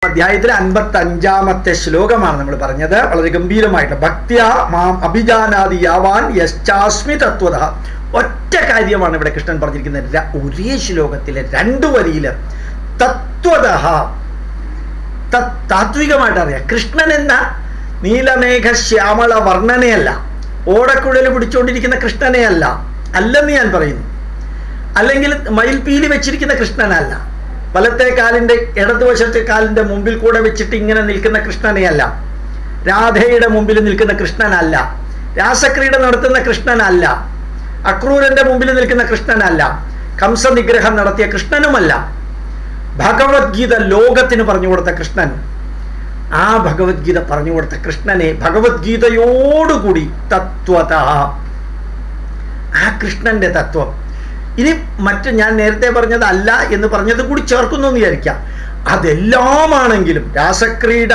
അധ്യായത്തിലെ അൻപത്തി അഞ്ചാമത്തെ ശ്ലോകമാണ് നമ്മൾ പറഞ്ഞത് വളരെ ഗംഭീരമായിട്ട് ഭക്തിയ മാം അഭിജാനാദി യാവാൻ യശ്ചാസ്മി തത്വത ഒറ്റ കാര്യമാണ് ഇവിടെ കൃഷ്ണൻ പറഞ്ഞിരിക്കുന്നത് ര- ഒരേ ശ്ലോകത്തിലെ രണ്ടു വരിയില് തത്വത ത- താത്വികമായിട്ട് അറിയാം കൃഷ്ണൻ എന്ന നീലമേഘ ശ്യാമള വർണ്ണനയല്ല ഓടക്കുഴൽ പിടിച്ചുകൊണ്ടിരിക്കുന്ന കൃഷ്ണനെയല്ല അല്ലെന്ന് ഞാൻ പറയുന്നു അല്ലെങ്കിൽ മയിൽപീലി വെച്ചിരിക്കുന്ന കൃഷ്ണനല്ല വലത്തെ കാലിൻ്റെ ഇടതുവശത്തെ കാലിൻ്റെ മുമ്പിൽ കൂടെ വെച്ചിട്ട് ഇങ്ങനെ നിൽക്കുന്ന കൃഷ്ണനെയല്ല രാധയുടെ മുമ്പിൽ നിൽക്കുന്ന കൃഷ്ണനല്ല രാസക്രീഡ നടത്തുന്ന കൃഷ്ണനല്ല അക്രൂരന്റെ മുമ്പിൽ നിൽക്കുന്ന കൃഷ്ണനല്ല കംസനിഗ്രഹം നടത്തിയ കൃഷ്ണനുമല്ല ഭഗവത്ഗീത ലോകത്തിന് പറഞ്ഞു കൊടുത്ത കൃഷ്ണൻ ആ ഭഗവത്ഗീത പറഞ്ഞു കൊടുത്ത കൃഷ്ണനെ ഭഗവത്ഗീതയോടുകൂടി തത്വത ആ കൃഷ്ണന്റെ തത്വം ഇനി മറ്റ് ഞാൻ നേരത്തെ പറഞ്ഞത് അല്ല എന്ന് പറഞ്ഞത് കൂടി ചേർക്കുന്നു എന്ന് വിചാരിക്കാം അതെല്ലാമാണെങ്കിലും രാസക്രീഡ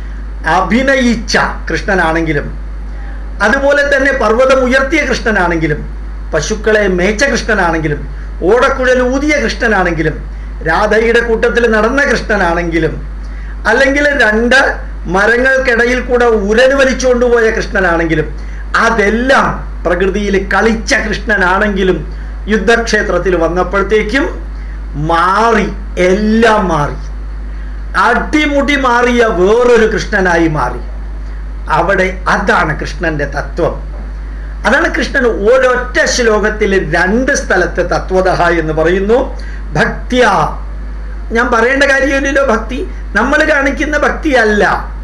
അഭിനയിച്ച കൃഷ്ണനാണെങ്കിലും അതുപോലെ തന്നെ പർവ്വതം ഉയർത്തിയ കൃഷ്ണനാണെങ്കിലും പശുക്കളെ മേച്ച കൃഷ്ണനാണെങ്കിലും ഓടക്കുഴൽ ഊതിയ കൃഷ്ണനാണെങ്കിലും രാധയുടെ കൂട്ടത്തിൽ നടന്ന കൃഷ്ണനാണെങ്കിലും അല്ലെങ്കിൽ രണ്ട് മരങ്ങൾക്കിടയിൽ കൂടെ ഉരന് വലിച്ചുകൊണ്ടുപോയ കൃഷ്ണനാണെങ്കിലും അതെല്ലാം പ്രകൃതിയിൽ കളിച്ച കൃഷ്ണനാണെങ്കിലും യുദ്ധക്ഷേത്രത്തിൽ വന്നപ്പോഴത്തേക്കും മാറി എല്ലാം മാറി അടിമുടി മാറിയ വേറൊരു കൃഷ്ണനായി മാറി അവിടെ അതാണ് കൃഷ്ണന്റെ തത്വം അതാണ് കൃഷ്ണൻ ഒരൊറ്റ ശ്ലോകത്തിൽ രണ്ട് സ്ഥലത്ത് തത്വത എന്ന് പറയുന്നു ഭക്തിയ ഞാൻ പറയേണ്ട കാര്യമില്ലല്ലോ ഭക്തി നമ്മൾ കാണിക്കുന്ന ഭക്തിയല്ല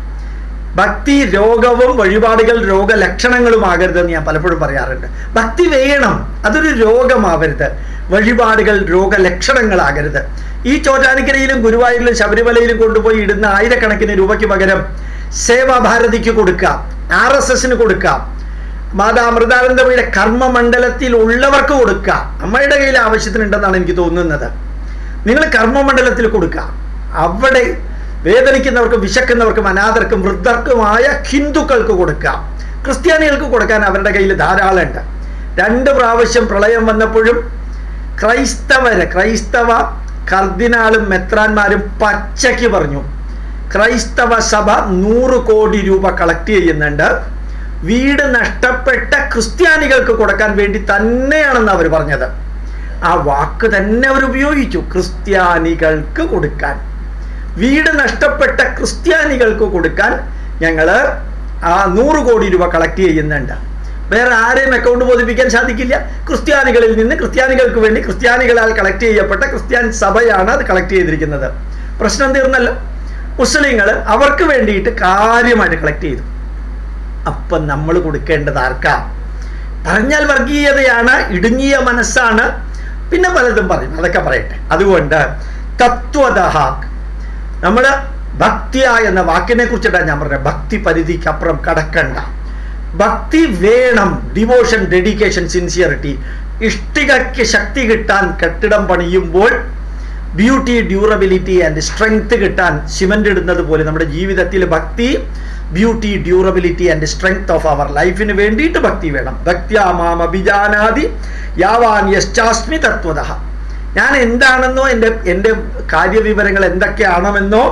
ഭക്തി രോഗവും വഴിപാടുകൾ രോഗലക്ഷണങ്ങളുമാകരുതെന്ന് ഞാൻ പലപ്പോഴും പറയാറുണ്ട് ഭക്തി വേണം അതൊരു രോഗമാവരുത് വഴിപാടുകൾ രോഗലക്ഷണങ്ങളാകരുത് ഈ ചോറ്റാനിക്കരയിലും ഗുരുവായൂരിലും ശബരിമലയിലും കൊണ്ടുപോയി ഇടുന്ന ആയിരക്കണക്കിന് രൂപയ്ക്ക് പകരം സേവാഭാരതിക്ക് കൊടുക്കാം ആർ എസ് എസിന് കൊടുക്കാം മാതാ അമൃതാനന്ദമയുടെ കർമ്മമണ്ഡലത്തിൽ ഉള്ളവർക്ക് കൊടുക്കാം അമ്മയുടെ കയ്യിൽ ആവശ്യത്തിനുണ്ടെന്നാണ് എനിക്ക് തോന്നുന്നത് നിങ്ങൾ കർമ്മമണ്ഡലത്തിൽ കൊടുക്കുക അവിടെ വേദനിക്കുന്നവർക്കും വിശക്കുന്നവർക്കും അനാഥർക്കും വൃദ്ധർക്കുമായ ഹിന്ദുക്കൾക്ക് കൊടുക്കാം ക്രിസ്ത്യാനികൾക്ക് കൊടുക്കാൻ അവരുടെ കയ്യിൽ ധാരാളമുണ്ട് രണ്ട് പ്രാവശ്യം പ്രളയം വന്നപ്പോഴും ക്രൈസ്തവര് ക്രൈസ്തവ കർദിനാളും മെത്രാന്മാരും പച്ചയ്ക്ക് പറഞ്ഞു ക്രൈസ്തവ സഭ നൂറ് കോടി രൂപ കളക്ട് ചെയ്യുന്നുണ്ട് വീട് നഷ്ടപ്പെട്ട ക്രിസ്ത്യാനികൾക്ക് കൊടുക്കാൻ വേണ്ടി തന്നെയാണെന്ന് അവർ പറഞ്ഞത് ആ വാക്ക് തന്നെ അവർ ഉപയോഗിച്ചു ക്രിസ്ത്യാനികൾക്ക് കൊടുക്കാൻ വീട് നഷ്ടപ്പെട്ട ക്രിസ്ത്യാനികൾക്ക് കൊടുക്കാൻ ഞങ്ങൾ ആ നൂറ് കോടി രൂപ കളക്ട് ചെയ്യുന്നുണ്ട് വേറെ ആരെയും അക്കൗണ്ട് ബോധിപ്പിക്കാൻ സാധിക്കില്ല ക്രിസ്ത്യാനികളിൽ നിന്ന് ക്രിസ്ത്യാനികൾക്ക് വേണ്ടി ക്രിസ്ത്യാനികളാൽ കളക്ട് ചെയ്യപ്പെട്ട ക്രിസ്ത്യാനി സഭയാണ് അത് കളക്ട് ചെയ്തിരിക്കുന്നത് പ്രശ്നം തീർന്നല്ലോ മുസ്ലിങ്ങൾ അവർക്ക് വേണ്ടിയിട്ട് കാര്യമായിട്ട് കളക്ട് ചെയ്തു അപ്പം നമ്മൾ കൊടുക്കേണ്ടത് ആർക്കാ പറഞ്ഞാൽ വർഗീയതയാണ് ഇടുങ്ങിയ മനസ്സാണ് പിന്നെ പലതും പറയും അതൊക്കെ പറയട്ടെ അതുകൊണ്ട് തത്വതഹ നമ്മൾ ഭക്തിയ എന്ന വാക്കിനെ കുറിച്ചിട്ടാണ് ഞാൻ പറഞ്ഞത് ഭക്തി പരിധിക്ക് അപ്പുറം കടക്കണ്ട ഭക്തി വേണം ഡിവോഷൻ ഡെഡിക്കേഷൻ സിൻസിയറിറ്റി ഇഷ്ടികയ്ക്ക് ശക്തി കിട്ടാൻ കെട്ടിടം പണിയുമ്പോൾ ബ്യൂട്ടി ഡ്യൂറബിലിറ്റി ആൻഡ് സ്ട്രെങ്ത് കിട്ടാൻ സിമൻ്റ് ഇടുന്നത് പോലെ നമ്മുടെ ജീവിതത്തിൽ ഭക്തി beauty durability and strength of our ലൈഫിന് വേണ്ടിയിട്ട് ഭക്തി വേണം ഭക്തിയാമാം അഭിജാനാദി യാവാൻ യശ്ചാസ്മി തത്വത ഞാൻ എന്താണെന്നോ എൻ്റെ എൻ്റെ കാര്യവിവരങ്ങൾ എന്തൊക്കെയാണെന്നോ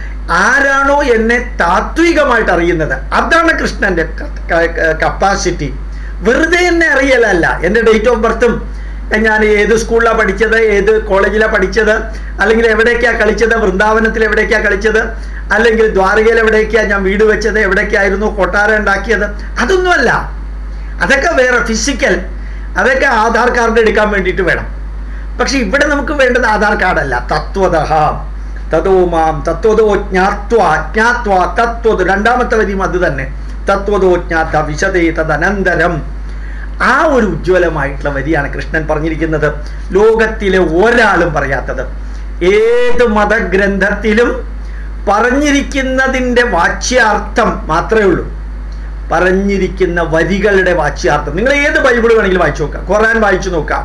ആരാണോ എന്നെ താത്വികമായിട്ട് അറിയുന്നത് അതാണ് കൃഷ്ണന്റെ കപ്പാസിറ്റി വെറുതെ എന്നെ അറിയലല്ല എൻ്റെ ഡേറ്റ് ഓഫ് ബർത്തും ഞാൻ ഏത് സ്കൂളിലാണ് പഠിച്ചത് ഏത് കോളേജിലാണ് പഠിച്ചത് അല്ലെങ്കിൽ എവിടേക്കാണ് കളിച്ചത് വൃന്ദാവനത്തിൽ എവിടേക്കാണ് കളിച്ചത് അല്ലെങ്കിൽ ദ്വാരകയിൽ എവിടേക്കാണ് ഞാൻ വീട് വെച്ചത് എവിടേക്കായിരുന്നു കൊട്ടാരം ഉണ്ടാക്കിയത് അതൊന്നുമല്ല അതൊക്കെ വേറെ ഫിസിക്കൽ അതൊക്കെ ആധാർ കാർഡ് എടുക്കാൻ വേണ്ടിയിട്ട് വേണം പക്ഷെ ഇവിടെ നമുക്ക് വേണ്ടത് ആധാർ കാർഡല്ല തത്വത തതോ മാം തത്വതോ ജ്ഞാത്വ ജ്ഞാത്വ തത്വത് രണ്ടാമത്തെ വരിയും അത് തന്നെ തത്വതോ ജ്ഞാത്ത വിശദേ തദനന്തരം ആ ഒരു ഉജ്ജ്വലമായിട്ടുള്ള വരിയാണ് കൃഷ്ണൻ പറഞ്ഞിരിക്കുന്നത് ലോകത്തിലെ ഒരാളും പറയാത്തത് ഏത് മതഗ്രന്ഥത്തിലും പറഞ്ഞിരിക്കുന്നതിൻ്റെ വാച്യാർത്ഥം മാത്രമേ ഉള്ളൂ പറഞ്ഞിരിക്കുന്ന വരികളുടെ വാച്യാർത്ഥം നിങ്ങൾ ഏത് ബൈബിൾ വേണമെങ്കിലും വായിച്ചു നോക്കാം ഖുറാൻ വായിച്ചു നോക്കാം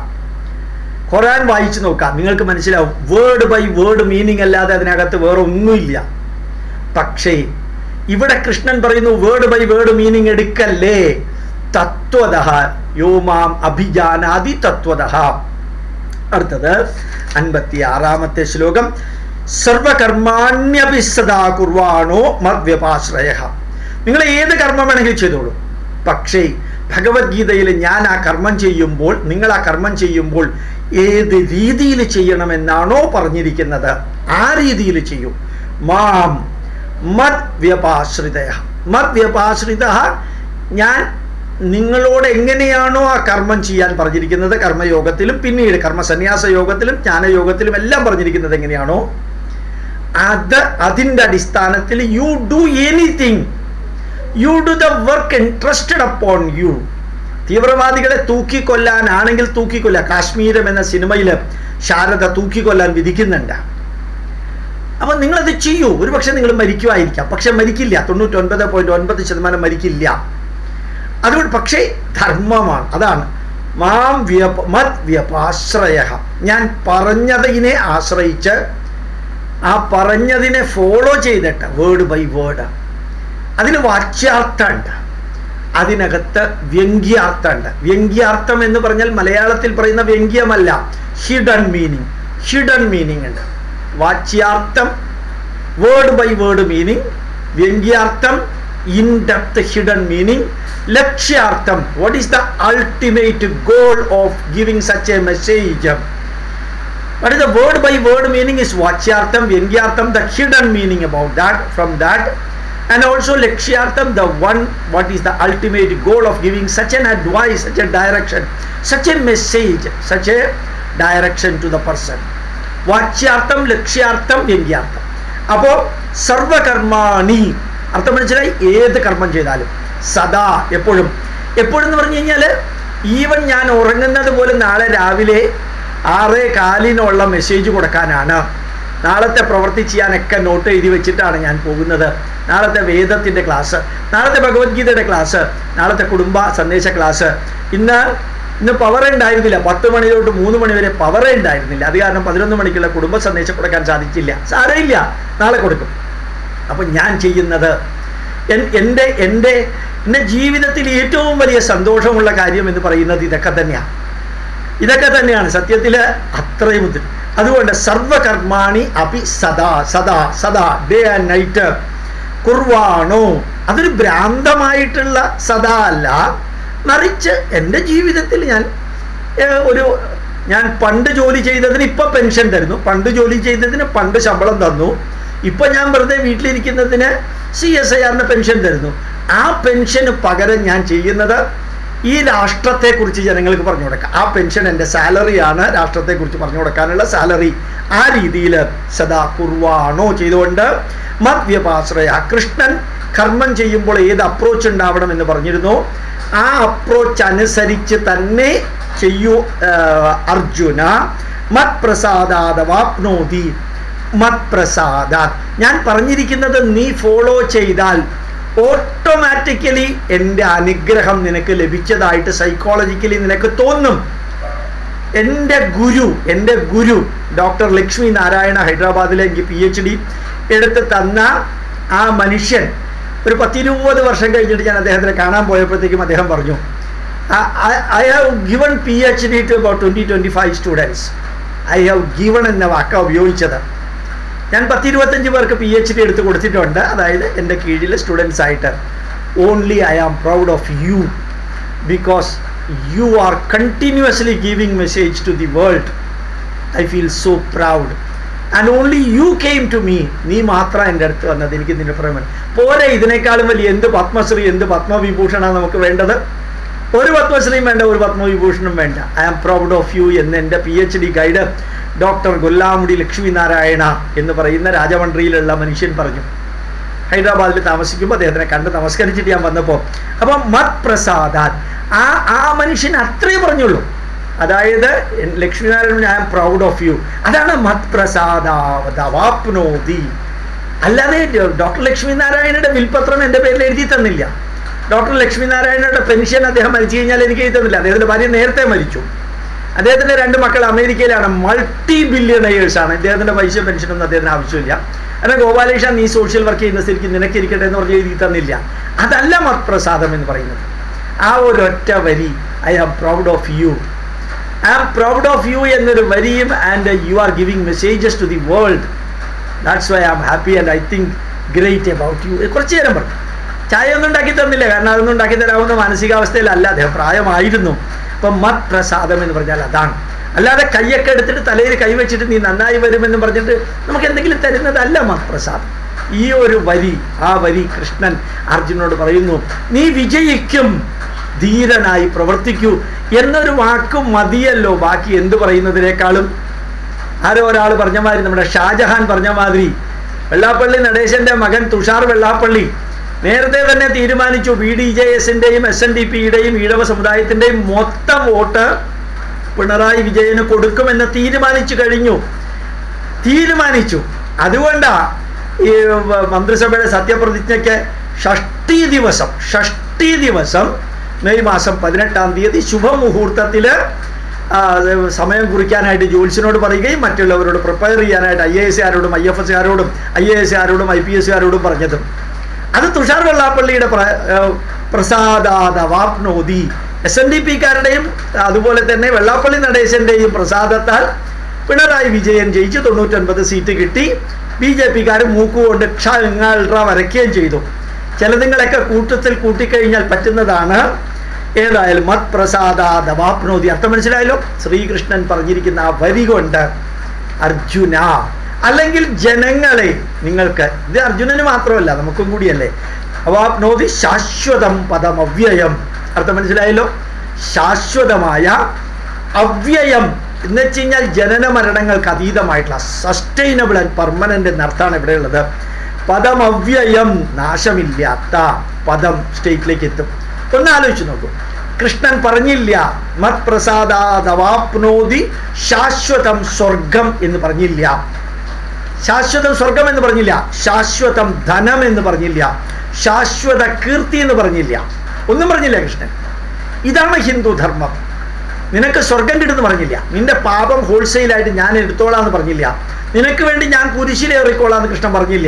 ഖുറാൻ വായിച്ചു നോക്കാം നിങ്ങൾക്ക് മനസ്സിലാവും വേർഡ് ബൈ വേർഡ് മീനിങ് അല്ലാതെ അതിനകത്ത് വേറെ ഒന്നുമില്ല പക്ഷേ ഇവിടെ കൃഷ്ണൻ പറയുന്നു വേർഡ് ബൈ വേർഡ് മീനിങ് എടുക്കല്ലേ തത്വത യോമാം അഭിജാനാദി തത്വത അടുത്തത് അൻപത്തി ആറാമത്തെ ശ്ലോകം സർവകർമാണ്യഭിസദാ കുർവാണോ മദ്വ്യപാശ്രയ നിങ്ങൾ ഏത് കർമ്മം വേണമെങ്കിലും ചെയ്തോളൂ പക്ഷേ ഭഗവത്ഗീതയിൽ ഞാൻ ആ കർമ്മം ചെയ്യുമ്പോൾ നിങ്ങൾ ആ കർമ്മം ചെയ്യുമ്പോൾ ഏത് രീതിയിൽ ചെയ്യണമെന്നാണോ പറഞ്ഞിരിക്കുന്നത് ആ രീതിയിൽ ചെയ്യും മാം മത് വ്യപാശ്രിത മത് വ്യപാശ്രിത ഞാൻ നിങ്ങളോട് എങ്ങനെയാണോ ആ കർമ്മം ചെയ്യാൻ പറഞ്ഞിരിക്കുന്നത് കർമ്മയോഗത്തിലും പിന്നീട് കർമ്മസന്യാസ യോഗത്തിലും ജ്ഞാനയോഗത്തിലും എല്ലാം പറഞ്ഞിരിക്കുന്നത് എങ്ങനെയാണോ അത് അതിൻ്റെ അടിസ്ഥാനത്തിൽ you do anything you do the work interested upon you തീവ്രവാദികളെ തൂക്കിക്കൊല്ലാനാണെങ്കിൽ തൂക്കിക്കൊല്ല കാശ്മീരം എന്ന സിനിമയിൽ ശാരദ തൂക്കിക്കൊല്ലാൻ വിധിക്കുന്നുണ്ട് അപ്പം നിങ്ങളത് ചെയ്യൂ ഒരുപക്ഷെ നിങ്ങൾ മരിക്കുമായിരിക്കാം പക്ഷെ മരിക്കില്ല തൊണ്ണൂറ്റൊൻപത് പോയിന്റ് ഒൻപത് ശതമാനം മരിക്കില്ല അതുകൊണ്ട് പക്ഷേ ധർമ്മമാണ് അതാണ് മാം വ്യപ മത് വ്യപാശ്രയ ഞാൻ പറഞ്ഞതിനെ ആശ്രയിച്ച് ആ പറഞ്ഞതിനെ ഫോളോ ചെയ്തിട്ട് വേർഡ് ബൈ വേർഡ് അതിന് വാച്യാർത്ഥമുണ്ട് അതിനകത്ത് വ്യംഗ്യാർത്ഥമുണ്ട് വ്യംഗ്യാർത്ഥം എന്ന് പറഞ്ഞാൽ മലയാളത്തിൽ പറയുന്ന വ്യംഗ്യമല്ല ഹിഡൻ മീനിങ് ഹിഡൻ മീനിങ് ഉണ്ട് വാച്യാർത്ഥം വേർഡ് ബൈ വേർഡ് മീനിങ് വ്യംഗ്യാർത്ഥം ഇൻ ഡെപ്ത് ഹിഡൻ മീനിങ് ലക്ഷ്യാർത്ഥം what is the ultimate goal of giving such a message What is the word by word meaning is Vachyartham, Vyangyartham, the hidden meaning about that, from that. And also Lakshyartham, the one, what is the ultimate goal of giving such an advice, such a direction, such a message, such a direction to the person. വാച്യാർത്ഥം ലക്ഷ്യാർത്ഥം വ്യംഗ്യാർത്ഥം അപ്പോൾ സർവകർമാണി അർത്ഥം മനസ്സിലായി ഏത് കർമ്മം ചെയ്താലും സദാ എപ്പോഴും എപ്പോഴും എന്ന് പറഞ്ഞു കഴിഞ്ഞാൽ ഈവൻ ഞാൻ ഉറങ്ങുന്നത് പോലും നാളെ രാവിലെ ആറേ കാലിനുള്ള മെസ്സേജ് കൊടുക്കാനാണ് നാളത്തെ പ്രവൃത്തി ചെയ്യാനൊക്കെ നോട്ട് എഴുതി വെച്ചിട്ടാണ് ഞാൻ പോകുന്നത് നാളത്തെ വേദത്തിൻ്റെ ക്ലാസ് നാളത്തെ ഭഗവത്ഗീതയുടെ ക്ലാസ് നാളത്തെ കുടുംബ സന്ദേശ ക്ലാസ് ഇന്ന് ഇന്ന് പവർ ഉണ്ടായിരുന്നില്ല പത്ത് മണി തൊട്ട് മൂന്ന് മണി വരെ പവർ ഉണ്ടായിരുന്നില്ല അത് കാരണം പതിനൊന്ന് മണിക്കുള്ള കുടുംബ സന്ദേശം കൊടുക്കാൻ സാധിച്ചില്ല സാരമില്ല നാളെ കൊടുക്കും അപ്പം ഞാൻ ചെയ്യുന്നത് എൻ്റെ എൻ്റെ എൻ്റെ ജീവിതത്തിൽ ഏറ്റവും വലിയ സന്തോഷമുള്ള കാര്യം എന്ന് പറയുന്നത് ഇതൊക്കെ തന്നെയാണ് ഇതൊക്കെ തന്നെയാണ് സത്യത്തിൽ അത്രയും ഇത് അതുകൊണ്ട് സർവകർമാണി അപി സദാ സദാ സദാ ഡേ ആൻഡ് നൈറ്റ് കുർവാണോ അതൊരു ഭ്രാന്തമായിട്ടുള്ള സദാ അല്ല മറിച്ച് എൻ്റെ ജീവിതത്തിൽ ഞാൻ ഒരു ഞാൻ പണ്ട് ജോലി ചെയ്തതിന് ഇപ്പം പെൻഷൻ തരുന്നു പണ്ട് ജോലി ചെയ്തതിന് പണ്ട് ശമ്പളം തന്നു ഇപ്പം ഞാൻ വെറുതെ വീട്ടിലിരിക്കുന്നതിന് സി എസ് ഐ ആറിന് പെൻഷൻ തരുന്നു ആ പെൻഷന് പകരം ഞാൻ ചെയ്യുന്നത് ഈ രാഷ്ട്രത്തെക്കുറിച്ച് ജനങ്ങൾക്ക് പറഞ്ഞു കൊടുക്കാം ആ പെൻഷൻ എൻ്റെ സാലറിയാണ് രാഷ്ട്രത്തെക്കുറിച്ച് പറഞ്ഞു കൊടുക്കാനുള്ള സാലറി ആ രീതിയിൽ സദാ കുർവാണോ ചെയ്തുകൊണ്ട് മദ്വ്യപാശ്രയ കൃഷ്ണൻ കർമ്മം ചെയ്യുമ്പോൾ ഏത് അപ്രോച്ച് ഉണ്ടാവണം എന്ന് പറഞ്ഞിരുന്നു ആ അപ്രോച്ച് അനുസരിച്ച് തന്നെ ചെയ്യൂ അർജുന മത് പ്രസാദാദവാപ്നോതി മത് പ്രസാദാത് ഞാൻ പറഞ്ഞിരിക്കുന്നത് നീ ഫോളോ ചെയ്താൽ ഓട്ടോമാറ്റിക്കലി എൻ്റെ അനുഗ്രഹം നിനക്ക് ലഭിച്ചതായിട്ട് സൈക്കോളജിക്കലി നിനക്ക് തോന്നും എൻ്റെ ഗുരു എൻ്റെ ഗുരു ഡോക്ടർ ലക്ഷ്മി നാരായണ ഹൈദരാബാദിലെ എനിക്ക് പി എച്ച് ഡി എടുത്ത് തന്ന ആ മനുഷ്യൻ ഒരു പത്തിരുപത് വർഷം കഴിഞ്ഞിട്ട് ഞാൻ അദ്ദേഹത്തിനെ കാണാൻ പോയപ്പോഴത്തേക്കും അദ്ദേഹം പറഞ്ഞു I have given P H D to about twenty twenty five students I have given എന്ന വാക്ക ഉപയോഗിച്ചത് ഞാൻ പത്തിരുപത്തഞ്ച് പേർക്ക് പി എച്ച് ഡി എടുത്ത് കൊടുത്തിട്ടുണ്ട് അതായത് എൻ്റെ കീഴിൽ സ്റ്റുഡൻസ് ആയിട്ട് only I am proud of you because you are continuously giving message to the world I feel so proud and only you came to me നീ മാത്രം എൻ്റെ അടുത്ത് വന്നത് എനിക്ക് നിന്റെ പ്രേമൻ പോരെ ഇതിനേക്കാളും വലിയ എന്ത് പത്മശ്രീ എന്ത് പത്മവിഭൂഷണമാണ് നമുക്ക് വേണ്ടത് ഒരു പത്മശ്രീയും വേണ്ട ഒരു പത്മവിഭൂഷണും വേണ്ട I am proud of you എന്ന് എൻ്റെ P H D guide doctor Gollamudi Lakshmi Narayana എന്ന് പറയുന്ന രാജമണ്ഡ്രിയിലുള്ള മനുഷ്യൻ പറഞ്ഞു ഹൈദരാബാദിൽ താമസിക്കുമ്പോൾ അദ്ദേഹത്തിനെ കണ്ട് നമസ്കരിച്ചിട്ട് ഞാൻ വന്നപ്പോൾ അപ്പം മത് പ്രസാദാൻ ആ ആ മനുഷ്യൻ അത്രേ പറഞ്ഞുള്ളൂ അതായത് Lakshminarayanan I am proud of you അതാണ് മത് പ്രസാദാവതാപ്നോതി അല്ലാതെ ഡോക്ടർ ലക്ഷ്മി നാരായണയുടെ വിൽപത്രം എൻ്റെ പേരിൽ എഴുതി തന്നില്ല ഡോക്ടർ ലക്ഷ്മി നാരായണയുടെ പെൻഷൻ അദ്ദേഹം മരിച്ചു കഴിഞ്ഞാൽ എനിക്ക് എഴുതി തന്നില്ല അദ്ദേഹത്തിൻ്റെ ഭാര്യ നേരത്തെ മരിച്ചു അദ്ദേഹത്തിൻ്റെ രണ്ട് മക്കൾ അമേരിക്കയിലാണ് മൾട്ടി ബില്യണയേഴ്സ് ആണ് ഇദ്ദേഹത്തിൻ്റെ പൈസ പെൻഷനൊന്നും അദ്ദേഹത്തിന് ആവശ്യമില്ല എന്നാൽ ഗോപാലേഷ നീ സോഷ്യൽ വർക്ക് ചെയ്യുന്ന സ്ഥിതിക്ക് നിനക്ക് ഇരിക്കട്ടെ എന്ന് പറഞ്ഞ് എഴുതി തന്നില്ല അതല്ല മത്പ്രസാദം എന്ന് പറയുന്നത് ആ ഒരൊറ്റ വരി I am proud of you I am proud of you എന്നൊരു വരിയും and you are giving messages to the world that's why am happy and I think great about you കുറച്ച് നേരം പറഞ്ഞു ചായ ഒന്നും ഉണ്ടാക്കി തന്നില്ല കാരണം അതൊന്നും ഉണ്ടാക്കി തരാവുന്ന മാനസികാവസ്ഥയിലല്ല അദ്ദേഹം പ്രായമായിരുന്നു അപ്പം മത് പ്രസാദം എന്ന് പറഞ്ഞാൽ അതാണ് അല്ലാതെ കൈയൊക്കെ എടുത്തിട്ട് തലയിൽ കൈവച്ചിട്ട് നീ നന്നായി വരുമെന്ന് പറഞ്ഞിട്ട് നമുക്ക് എന്തെങ്കിലും തരുന്നതല്ല മത് പ്രസാദം ഈ ഒരു വരി ആ വരി കൃഷ്ണൻ അർജുനോട് പറയുന്നു നീ വിജയിക്കും ധീരനായി പ്രവർത്തിക്കൂ എന്നൊരു വാക്കും മതിയല്ലോ ബാക്കി എന്ത് പറയുന്നതിനേക്കാളും ആരോ ഒരാൾ പറഞ്ഞ മാതിരി നമ്മുടെ ഷാജഹാൻ പറഞ്ഞ മാതിരി വെള്ളാപ്പള്ളി നടേശന്റെ മകൻ തുഷാർ വെള്ളാപ്പള്ളി നേരത്തെ തന്നെ തീരുമാനിച്ചു ബി ഡി ജെ എസിന്റെയും എസ് എൻ ഡി പിയുടെയും ഈഴവ സമുദായത്തിന്റെയും മൊത്തം വോട്ട് പിണറായി വിജയന് കൊടുക്കുമെന്ന് തീരുമാനിച്ചു കഴിഞ്ഞു തീരുമാനിച്ചു അതുകൊണ്ടാ ഈ വ- മന്ത്രിസഭയുടെ സത്യപ്രതിജ്ഞയ്ക്ക് ഷഷ്ടി ദിവസം ഷഷ്ടി ദിവസം മെയ് മാസം പതിനെട്ടാം തീയതി ശുഭമുഹൂർത്തത്തിൽ സമയം കുറിക്കാനായിട്ട് ജോത്സ്യനോട് പറയുകയും മറ്റുള്ളവരോട് പ്രിപ്പയർ ചെയ്യാനായിട്ട് ഐ എ എസ്കാരോടും ഐ എഫ് എസ്കാരോടും ഐ എ എസ്കാരോടും ഐ പി എസ്കാരോടും പറഞ്ഞതും അത് തുഷാർ വെള്ളാപ്പള്ളിയുടെ പ്ര- ഏഹ് പ്രസാദാദവാപ്നോതി എസ് എൻ ഡി പിക്കാരുടെയും അതുപോലെ തന്നെ വെള്ളാപ്പള്ളി നടേശന്റെയും പ്രസാദത്താൽ പിണറായി വിജയൻ ജയിച്ച് തൊണ്ണൂറ്റൊൻപത് സീറ്റ് കിട്ടി ബി ജെ പിക്കാർ മൂക്കുകൊണ്ട് ക്ഷ വരയ്ക്കുകയും ചെയ്തു ചിലതുങ്ങളൊക്കെ കൂട്ടത്തിൽ കൂട്ടിക്കഴിഞ്ഞാൽ പറ്റുന്നതാണ് ഏതായാലും മത് പ്രസാദാദവാപ്നോതി അർത്ഥം മനസ്സിലായല്ലോ ശ്രീകൃഷ്ണൻ പറഞ്ഞിരിക്കുന്ന ആ വരി കൊണ്ട് അർജുന അല്ലെങ്കിൽ ജനങ്ങളെ നിങ്ങൾക്ക് ഇത് അർജുനന് മാത്രമല്ല നമുക്കും കൂടിയല്ലേ അവാപ്നോതി ശാശ്വതം പദം അവ്യയം അർത്ഥം മനസ്സിലായല്ലോ ശാശ്വതമായ അവ്യയം എന്ന് വെച്ച് കഴിഞ്ഞാൽ ജനന മരണങ്ങൾക്ക് അതീതമായിട്ടുള്ള സസ്റ്റൈനബിൾ ആൻഡ് പെർമനന്റ് എന്നർത്ഥമാണ് ഇവിടെ ഉള്ളത് പദം അവ്യയം നാശമില്ലാത്ത പദം സ്റ്റേറ്റിലേക്ക് എത്തും ഒന്ന് ആലോചിച്ച് നോക്കൂ കൃഷ്ണൻ പറഞ്ഞില്ല മത് പ്രസാദാദവാപ്നോതി ശാശ്വതം സ്വർഗം എന്ന് പറഞ്ഞില്ല ശാശ്വതം സ്വർഗം എന്ന് പറഞ്ഞില്ല ശാശ്വതം ധനം എന്ന് പറഞ്ഞില്ല ശാശ്വത കീർത്തി എന്ന് പറഞ്ഞില്ല ഒന്നും പറഞ്ഞില്ല കൃഷ്ണൻ ഇതാണ് ഹിന്ദു ധർമ്മം നിനക്ക് സ്വർഗം കിട്ടുമെന്ന് പറഞ്ഞില്ല നിന്റെ പാപം ഹോൾസെയിലായിട്ട് ഞാൻ എടുത്തോളാം എന്ന് പറഞ്ഞില്ല നിനക്ക് വേണ്ടി ഞാൻ കുരിശിലേറിക്കോളാം എന്ന് കൃഷ്ണൻ പറഞ്ഞില്ല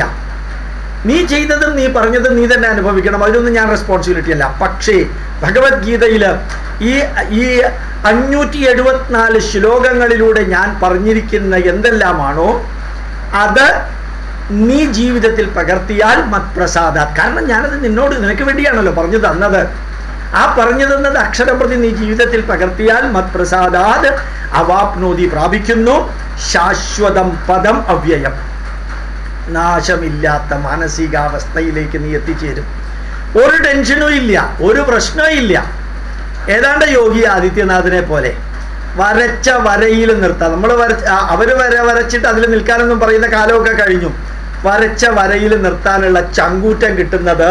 നീ ചെയ്തതും നീ പറഞ്ഞതും നീ തന്നെ അനുഭവിക്കണം അതിനൊന്നും ഞാൻ റെസ്പോൺസിബിലിറ്റി അല്ല പക്ഷേ ഭഗവത്ഗീതയിൽ ഈ ഈ അഞ്ഞൂറ്റി എഴുപത്തിനാല് ശ്ലോകങ്ങളിലൂടെ ഞാൻ പറഞ്ഞിരിക്കുന്ന എന്തെല്ലാമാണോ അത് നീ ജീവിതത്തിൽ പകർത്തിയാൽ മത്പ്രസാദ കാരണം ഞാനത് നിന്നോട് നിനക്ക് വേണ്ടിയാണല്ലോ പറഞ്ഞു തന്നത് ആ പറഞ്ഞു തന്നത് അക്ഷരം പ്രതി നീ ജീവിതത്തിൽ പകർത്തിയാൽ മത്പ്രസാദാത് അവാപ്നോതി പ്രാപിക്കുന്നു ശാശ്വതം പദം അവ്യയം നാശമില്ലാത്ത മാനസികാവസ്ഥയിലേക്ക് നീ എത്തിച്ചേരും ഒരു ടെൻഷനും ഇല്ല ഒരു പ്രശ്നവും ഇല്ല ഏതാണ്ട് യോഗി ആദിത്യനാഥിനെ പോലെ വരച്ച വരയിൽ നിർത്താം നമ്മൾ വരച്ച ആ, അവര് വര വരച്ചിട്ട് അതിൽ നിൽക്കാനൊന്നും പറയുന്ന കാലമൊക്കെ കഴിഞ്ഞു വരച്ച വരയിൽ നിർത്താനുള്ള ചങ്കൂറ്റം കിട്ടുന്നത്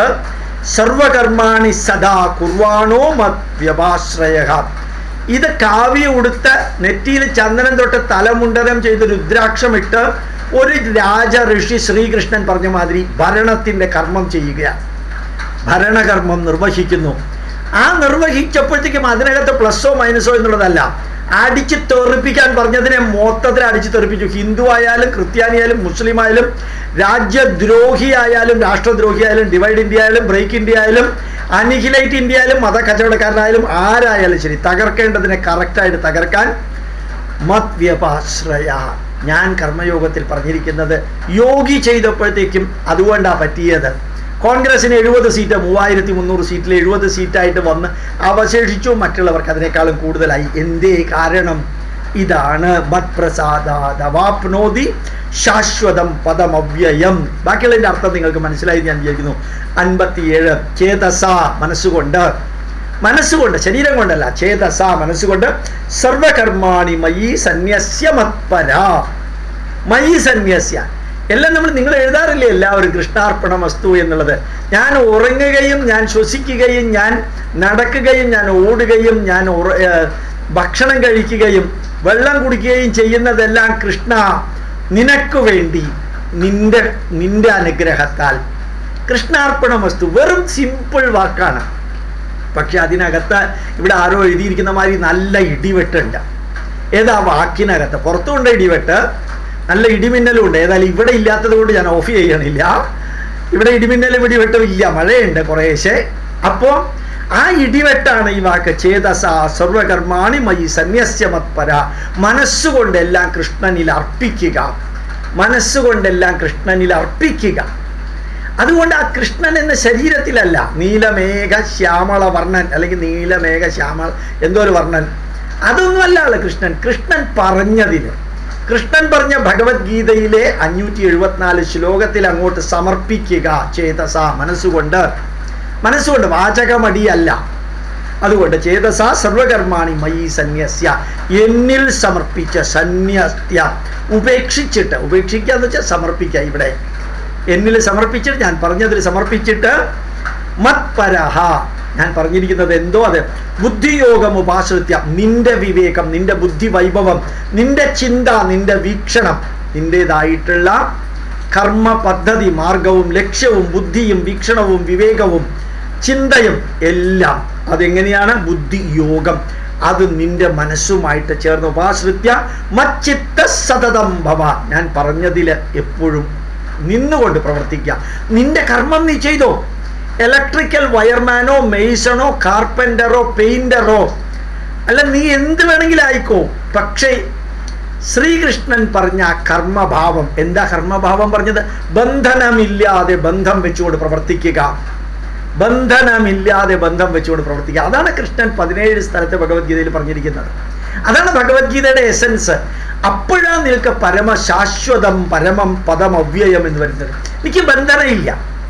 സർവകർമാണി സദാ കുർവാണോ മത് വ്യപാശ്രയ ഇത് കാവ്യ ഉടുത്ത് നെറ്റിയിൽ ചന്ദനം തൊട്ട് തലമുണ്ടനം ചെയ്ത് രുദ്രാക്ഷമിട്ട് ഒരു രാജ ഋഷി ശ്രീകൃഷ്ണൻ പറഞ്ഞ മാതിരി ഭരണത്തിന്റെ കർമ്മം ചെയ്യുകയാണ് ഭരണകർമ്മം നിർവഹിക്കുന്നു ആ നിർവഹിച്ചപ്പോഴത്തേക്കും അതിനകത്ത് പ്ലസ്സോ മൈനസോ എന്നുള്ളതല്ല അടിച്ച് തെറിപ്പിക്കാൻ പറഞ്ഞതിനെ മൊത്തത്തിൽ അടിച്ച് തെറിപ്പിച്ചു ഹിന്ദു ആയാലും ക്രിസ്ത്യാനി മുസ്ലിം ആയാലും രാജ്യദ്രോഹിയായാലും രാഷ്ട്രദ്രോഹിയായാലും ഡിവൈഡ് ഇന്ത്യ ആയാലും ബ്രേക്ക് ഇന്ത്യ ആയാലും അനിഹിലേറ്റ് ഇന്ത്യ ആയാലും മത കച്ചവടക്കാരനായാലും ആരായാലും ശരി തകർക്കേണ്ടതിനെ കറക്റ്റായിട്ട് തകർക്കാൻ മത് വ്യപാശ്രയ ഞാൻ കർമ്മയോഗത്തിൽ പറഞ്ഞിരിക്കുന്നത് യോഗി ചെയ്തപ്പോഴത്തേക്കും അതുകൊണ്ടാണ് പറ്റിയത് കോൺഗ്രസിന് എഴുപത് സീറ്റ് മൂവായിരത്തി മുന്നൂറ് സീറ്റിൽ എഴുപത് സീറ്റായിട്ട് വന്ന് അവശേഷിച്ചു മറ്റുള്ളവർക്ക് അതിനേക്കാളും കൂടുതലായി എന്തേ കാരണം ഇതാണ് മത് പ്രസാദാദവാപ്നോതി ശാശ്വതം പദമവ്യയം ബാക്കിയുള്ളതിൻ്റെ അർത്ഥം നിങ്ങൾക്ക് മനസ്സിലായി ഞാൻ വിചാരിക്കുന്നു അൻപത്തിയേഴ് ചേതസ മനസ്സുകൊണ്ട് മനസ്സുകൊണ്ട് ശരീരം കൊണ്ടല്ല ചേതസ മനസ്സുകൊണ്ട് സർവകർമാണി മയി സന്യസ്യ മത്പര മയി സന്യസ്യ എല്ലാം നമ്മൾ നിങ്ങൾ എഴുതാറില്ലേ എല്ലാവരും കൃഷ്ണാർപ്പണ വസ്തു എന്നുള്ളത് ഞാൻ ഉറങ്ങുകയും ഞാൻ ശ്വസിക്കുകയും ഞാൻ നടക്കുകയും ഞാൻ ഓടുകയും ഞാൻ ഉറ- ഏർ ഭക്ഷണം കഴിക്കുകയും വെള്ളം കുടിക്കുകയും ചെയ്യുന്നതെല്ലാം കൃഷ്ണ നിനക്ക് വേണ്ടി നിന്റെ നിന്റെ അനുഗ്രഹത്താൽ കൃഷ്ണാർപ്പണ വസ്തു വെറും സിമ്പിൾ വാക്കാണ് പക്ഷെ അതിനകത്ത് ഇവിടെ ആരോ എഴുതിയിരിക്കുന്ന മാതിരി നല്ല ഇടിവെട്ടുണ്ട് ഏതാ വാക്കിനകത്ത് പുറത്തുകൊണ്ട് ഇടിവെട്ട് നല്ല ഇടിമിന്നലും ഉണ്ട് ഏതായാലും ഇവിടെ ഇല്ലാത്തത് കൊണ്ട് ഞാൻ ഓഫ് ചെയ്യണില്ല ഇവിടെ ഇടിമിന്നലും ഇടിവെട്ടും ഇല്ല മഴയുണ്ട് കുറേശ്ശെ അപ്പോൾ ആ ഇടിവെട്ടാണ് ഈ വാക്ക് ചേതസ സർവകർമാണി മയി സന്യസ്യ മത്പര മനസ്സുകൊണ്ട് എല്ലാം കൃഷ്ണനിൽ അർപ്പിക്കുക മനസ്സുകൊണ്ടെല്ലാം കൃഷ്ണനിൽ അർപ്പിക്കുക അതുകൊണ്ട് ആ കൃഷ്ണൻ എന്ന ശരീരത്തിലല്ല നീലമേഘ ശ്യാമള വർണ്ണൻ അല്ലെങ്കിൽ നീലമേഘ ശ്യാമള എന്തോ ഒരു വർണ്ണൻ അതൊന്നുമല്ല ആള് കൃഷ്ണൻ കൃഷ്ണൻ പറഞ്ഞതിന് കൃഷ്ണൻ പറഞ്ഞ ഭഗവത്ഗീതയിലെ അഞ്ഞൂറ്റി എഴുപത്തിനാല് ശ്ലോകത്തിൽ അങ്ങോട്ട് സമർപ്പിക്കുക ചേതസ മനസ്സുകൊണ്ട് മനസ്സുകൊണ്ട് വാചകമടിയല്ല അതുകൊണ്ട് ചേതസ സർവകർമാണി മയി സന്യസ്യ എന്നിൽ സമർപ്പിച്ച സന്യസ്യ ഉപേക്ഷിച്ചിട്ട് ഉപേക്ഷിക്കുക എന്ന് വെച്ചാൽ സമർപ്പിക്കുക ഇവിടെ എന്നിൽ സമർപ്പിച്ചിട്ട് ഞാൻ പറഞ്ഞതിൽ സമർപ്പിച്ചിട്ട് മത്പരഹ ഞാൻ പറഞ്ഞിരിക്കുന്നത് എന്തോ അത് ബുദ്ധിയോഗം ഉപാശ്രിത്യ നിന്റെ വിവേകം നിന്റെ ബുദ്ധി വൈഭവം നിന്റെ ചിന്ത നിന്റെ വീക്ഷണം നിൻ്റെതായിട്ടുള്ള കർമ്മ പദ്ധതി മാർഗവും ലക്ഷ്യവും ബുദ്ധിയും വീക്ഷണവും വിവേകവും ചിന്തയും എല്ലാം അതെങ്ങനെയാണ് ബുദ്ധിയോഗം അത് നിന്റെ മനസ്സുമായിട്ട് ചേർന്ന് ഉപാശ്രിത്യ മച്ചിത്ത സതതം ഭവ ഞാൻ പറഞ്ഞതിൽ എപ്പോഴും നിന്നുകൊണ്ട് പ്രവർത്തിക്കുക നിന്റെ കർമ്മം നീ ചെയ്തോ ഇലക്ട്രിക്കൽ വയർമാനോ മെയ്സണോ കാർപ്പൻ്ററോ പെയിൻറ്ററോ അല്ല നീ എന്ത് വേണമെങ്കിലും ആയിക്കോ പക്ഷേ ശ്രീകൃഷ്ണൻ പറഞ്ഞ ആ കർമ്മഭാവം എന്താ കർമ്മഭാവം പറഞ്ഞത് ബന്ധനമില്ലാതെ ബന്ധം വെച്ചുകൊണ്ട് പ്രവർത്തിക്കുക ബന്ധനമില്ലാതെ ബന്ധം വെച്ചുകൊണ്ട് പ്രവർത്തിക്കുക അതാണ് കൃഷ്ണൻ പതിനേഴ് സ്ഥലത്ത് ഭഗവത്ഗീതയിൽ പറഞ്ഞിരിക്കുന്നത് അതാണ് ഭഗവത്ഗീതയുടെ എസൻസ് അപ്പോഴാ നിൽക്ക പരമ ശാശ്വതം പരമം പദം അവ്യയം എന്ന് വരുന്നത് എനിക്ക് ബന്ധനമില്ല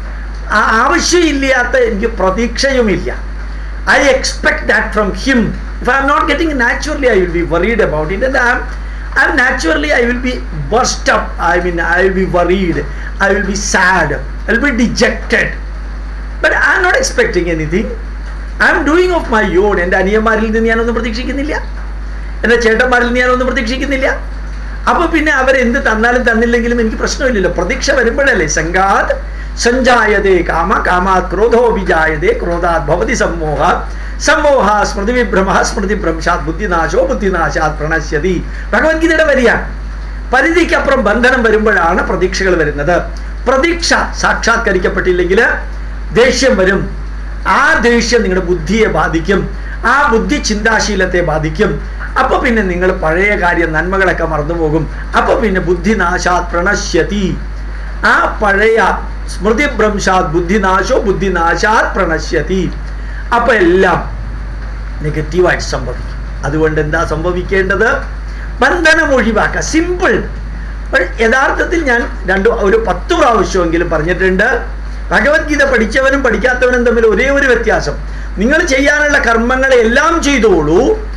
ആ ആവശ്യമില്ലാത്ത എനിക്ക് പ്രതീക്ഷയുമില്ല I expect that from him if I'm not getting naturally I will be worried about it and I am I'm naturally I will be bust up I mean I will be worried I will be sad I will be dejected but I'm not expecting anything I'm doing of my own എൻ്റെ അനിയന്മാരിൽ നിന്ന് ഞാനൊന്നും പ്രതീക്ഷിക്കുന്നില്ല എൻ്റെ ചേട്ടന്മാരിൽ നിന്ന് ഞാനൊന്നും പ്രതീക്ഷിക്കുന്നില്ല അപ്പോൾ പിന്നെ അവരെന്ത് തന്നാലും തന്നില്ലെങ്കിലും എനിക്ക് പ്രശ്നമില്ലല്ലോ പ്രതീക്ഷ വരുമ്പോഴല്ലേ സംഘാത് സഞ്ജായതേ കാമ കാമാത് ക്രോധോ വിജായതേ ക്രോധാത് ഭവതി സമ്മോഹ സമ്മോഹ സ്മൃതി വിഭ്രമ സ്മൃതി ഭ്രംശാത് ബുദ്ധിനാശോ ബുദ്ധിനാശാത് പ്രണശ്യതി ഭഗവത്ഗീതയുടെ വരിയാണ് പരിധിക്കപ്പുറം ബന്ധനം വരുമ്പോഴാണ് പ്രതീക്ഷകൾ വരുന്നത് പ്രതീക്ഷ സാക്ഷാത്കരിക്കപ്പെട്ടില്ലെങ്കിൽ ദേഷ്യം വരും ആ ദേഷ്യം നിങ്ങളുടെ ബുദ്ധിയെ ബാധിക്കും ആ ബുദ്ധി ചിന്താശീലത്തെ ബാധിക്കും അപ്പൊ പിന്നെ നിങ്ങൾ പഴയ കാര്യം നന്മകളൊക്കെ മറന്നുപോകും അപ്പൊ പിന്നെ ബുദ്ധിനാശാത് പ്രണശ്യതി ആ പഴയ സ്മൃതി ഭ്രംശാത് ബുദ്ധിനാശോ ബുദ്ധിനാശാത് പ്രണശ്യതി അപ്പൊ എല്ലാം നെഗറ്റീവായിട്ട് സംഭവിക്കും അതുകൊണ്ട് എന്താ സംഭവിക്കേണ്ടത് ബന്ധനം ഒഴിവാക്കുക സിമ്പിൾ യഥാർത്ഥത്തിൽ ഞാൻ രണ്ട് ഒരു പത്ത് പ്രാവശ്യമെങ്കിലും പറഞ്ഞിട്ടുണ്ട് ഭഗവത്ഗീത പഠിച്ചവനും പഠിക്കാത്തവനും തമ്മിൽ ഒരേ ഒരു വ്യത്യാസം നിങ്ങൾ ചെയ്യാനുള്ള കർമ്മങ്ങളെ എല്ലാം ചെയ്തോളൂ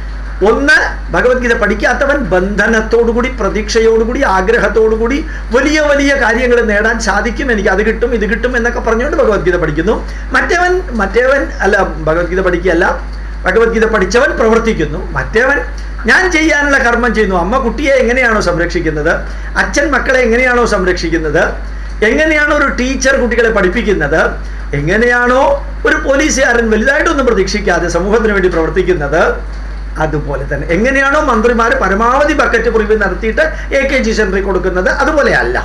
ഒന്ന് ഭഗവത്ഗീത പഠിക്കാത്തവൻ ബന്ധനത്തോടുകൂടി പ്രതീക്ഷയോടുകൂടി ആഗ്രഹത്തോടുകൂടി വലിയ വലിയ കാര്യങ്ങൾ നേടാൻ സാധിക്കും എനിക്ക് അത് കിട്ടും ഇത് കിട്ടും എന്നൊക്കെ പറഞ്ഞുകൊണ്ട് ഭഗവത്ഗീത പഠിക്കുന്നു മറ്റേവൻ മറ്റേവൻ അല്ല ഭഗവത്ഗീത പഠിക്കുകയല്ല ഭഗവത്ഗീത പഠിച്ചവൻ പ്രവർത്തിക്കുന്നു മറ്റേവൻ ഞാൻ ചെയ്യാനുള്ള കർമ്മം ചെയ്യുന്നു അമ്മ കുട്ടിയെ എങ്ങനെയാണോ സംരക്ഷിക്കുന്നത് അച്ഛൻ മക്കളെ എങ്ങനെയാണോ സംരക്ഷിക്കുന്നത് എങ്ങനെയാണോ ഒരു ടീച്ചർ കുട്ടികളെ പഠിപ്പിക്കുന്നത് എങ്ങനെയാണോ ഒരു പോലീസുകാരൻ വലുതായിട്ടൊന്നും പ്രതീക്ഷിക്കാതെ സമൂഹത്തിന് വേണ്ടി പ്രവർത്തിക്കുന്നത് അതുപോലെ തന്നെ എങ്ങനെയാണോ മന്ത്രിമാർ പരമാവധി ബക്കറ്റ് പ്രിവ്യൂ നടത്തിയിട്ട് എ കെ ജി സെൻറ്ററിൽ കൊടുക്കുന്നത് അതുപോലെ അല്ല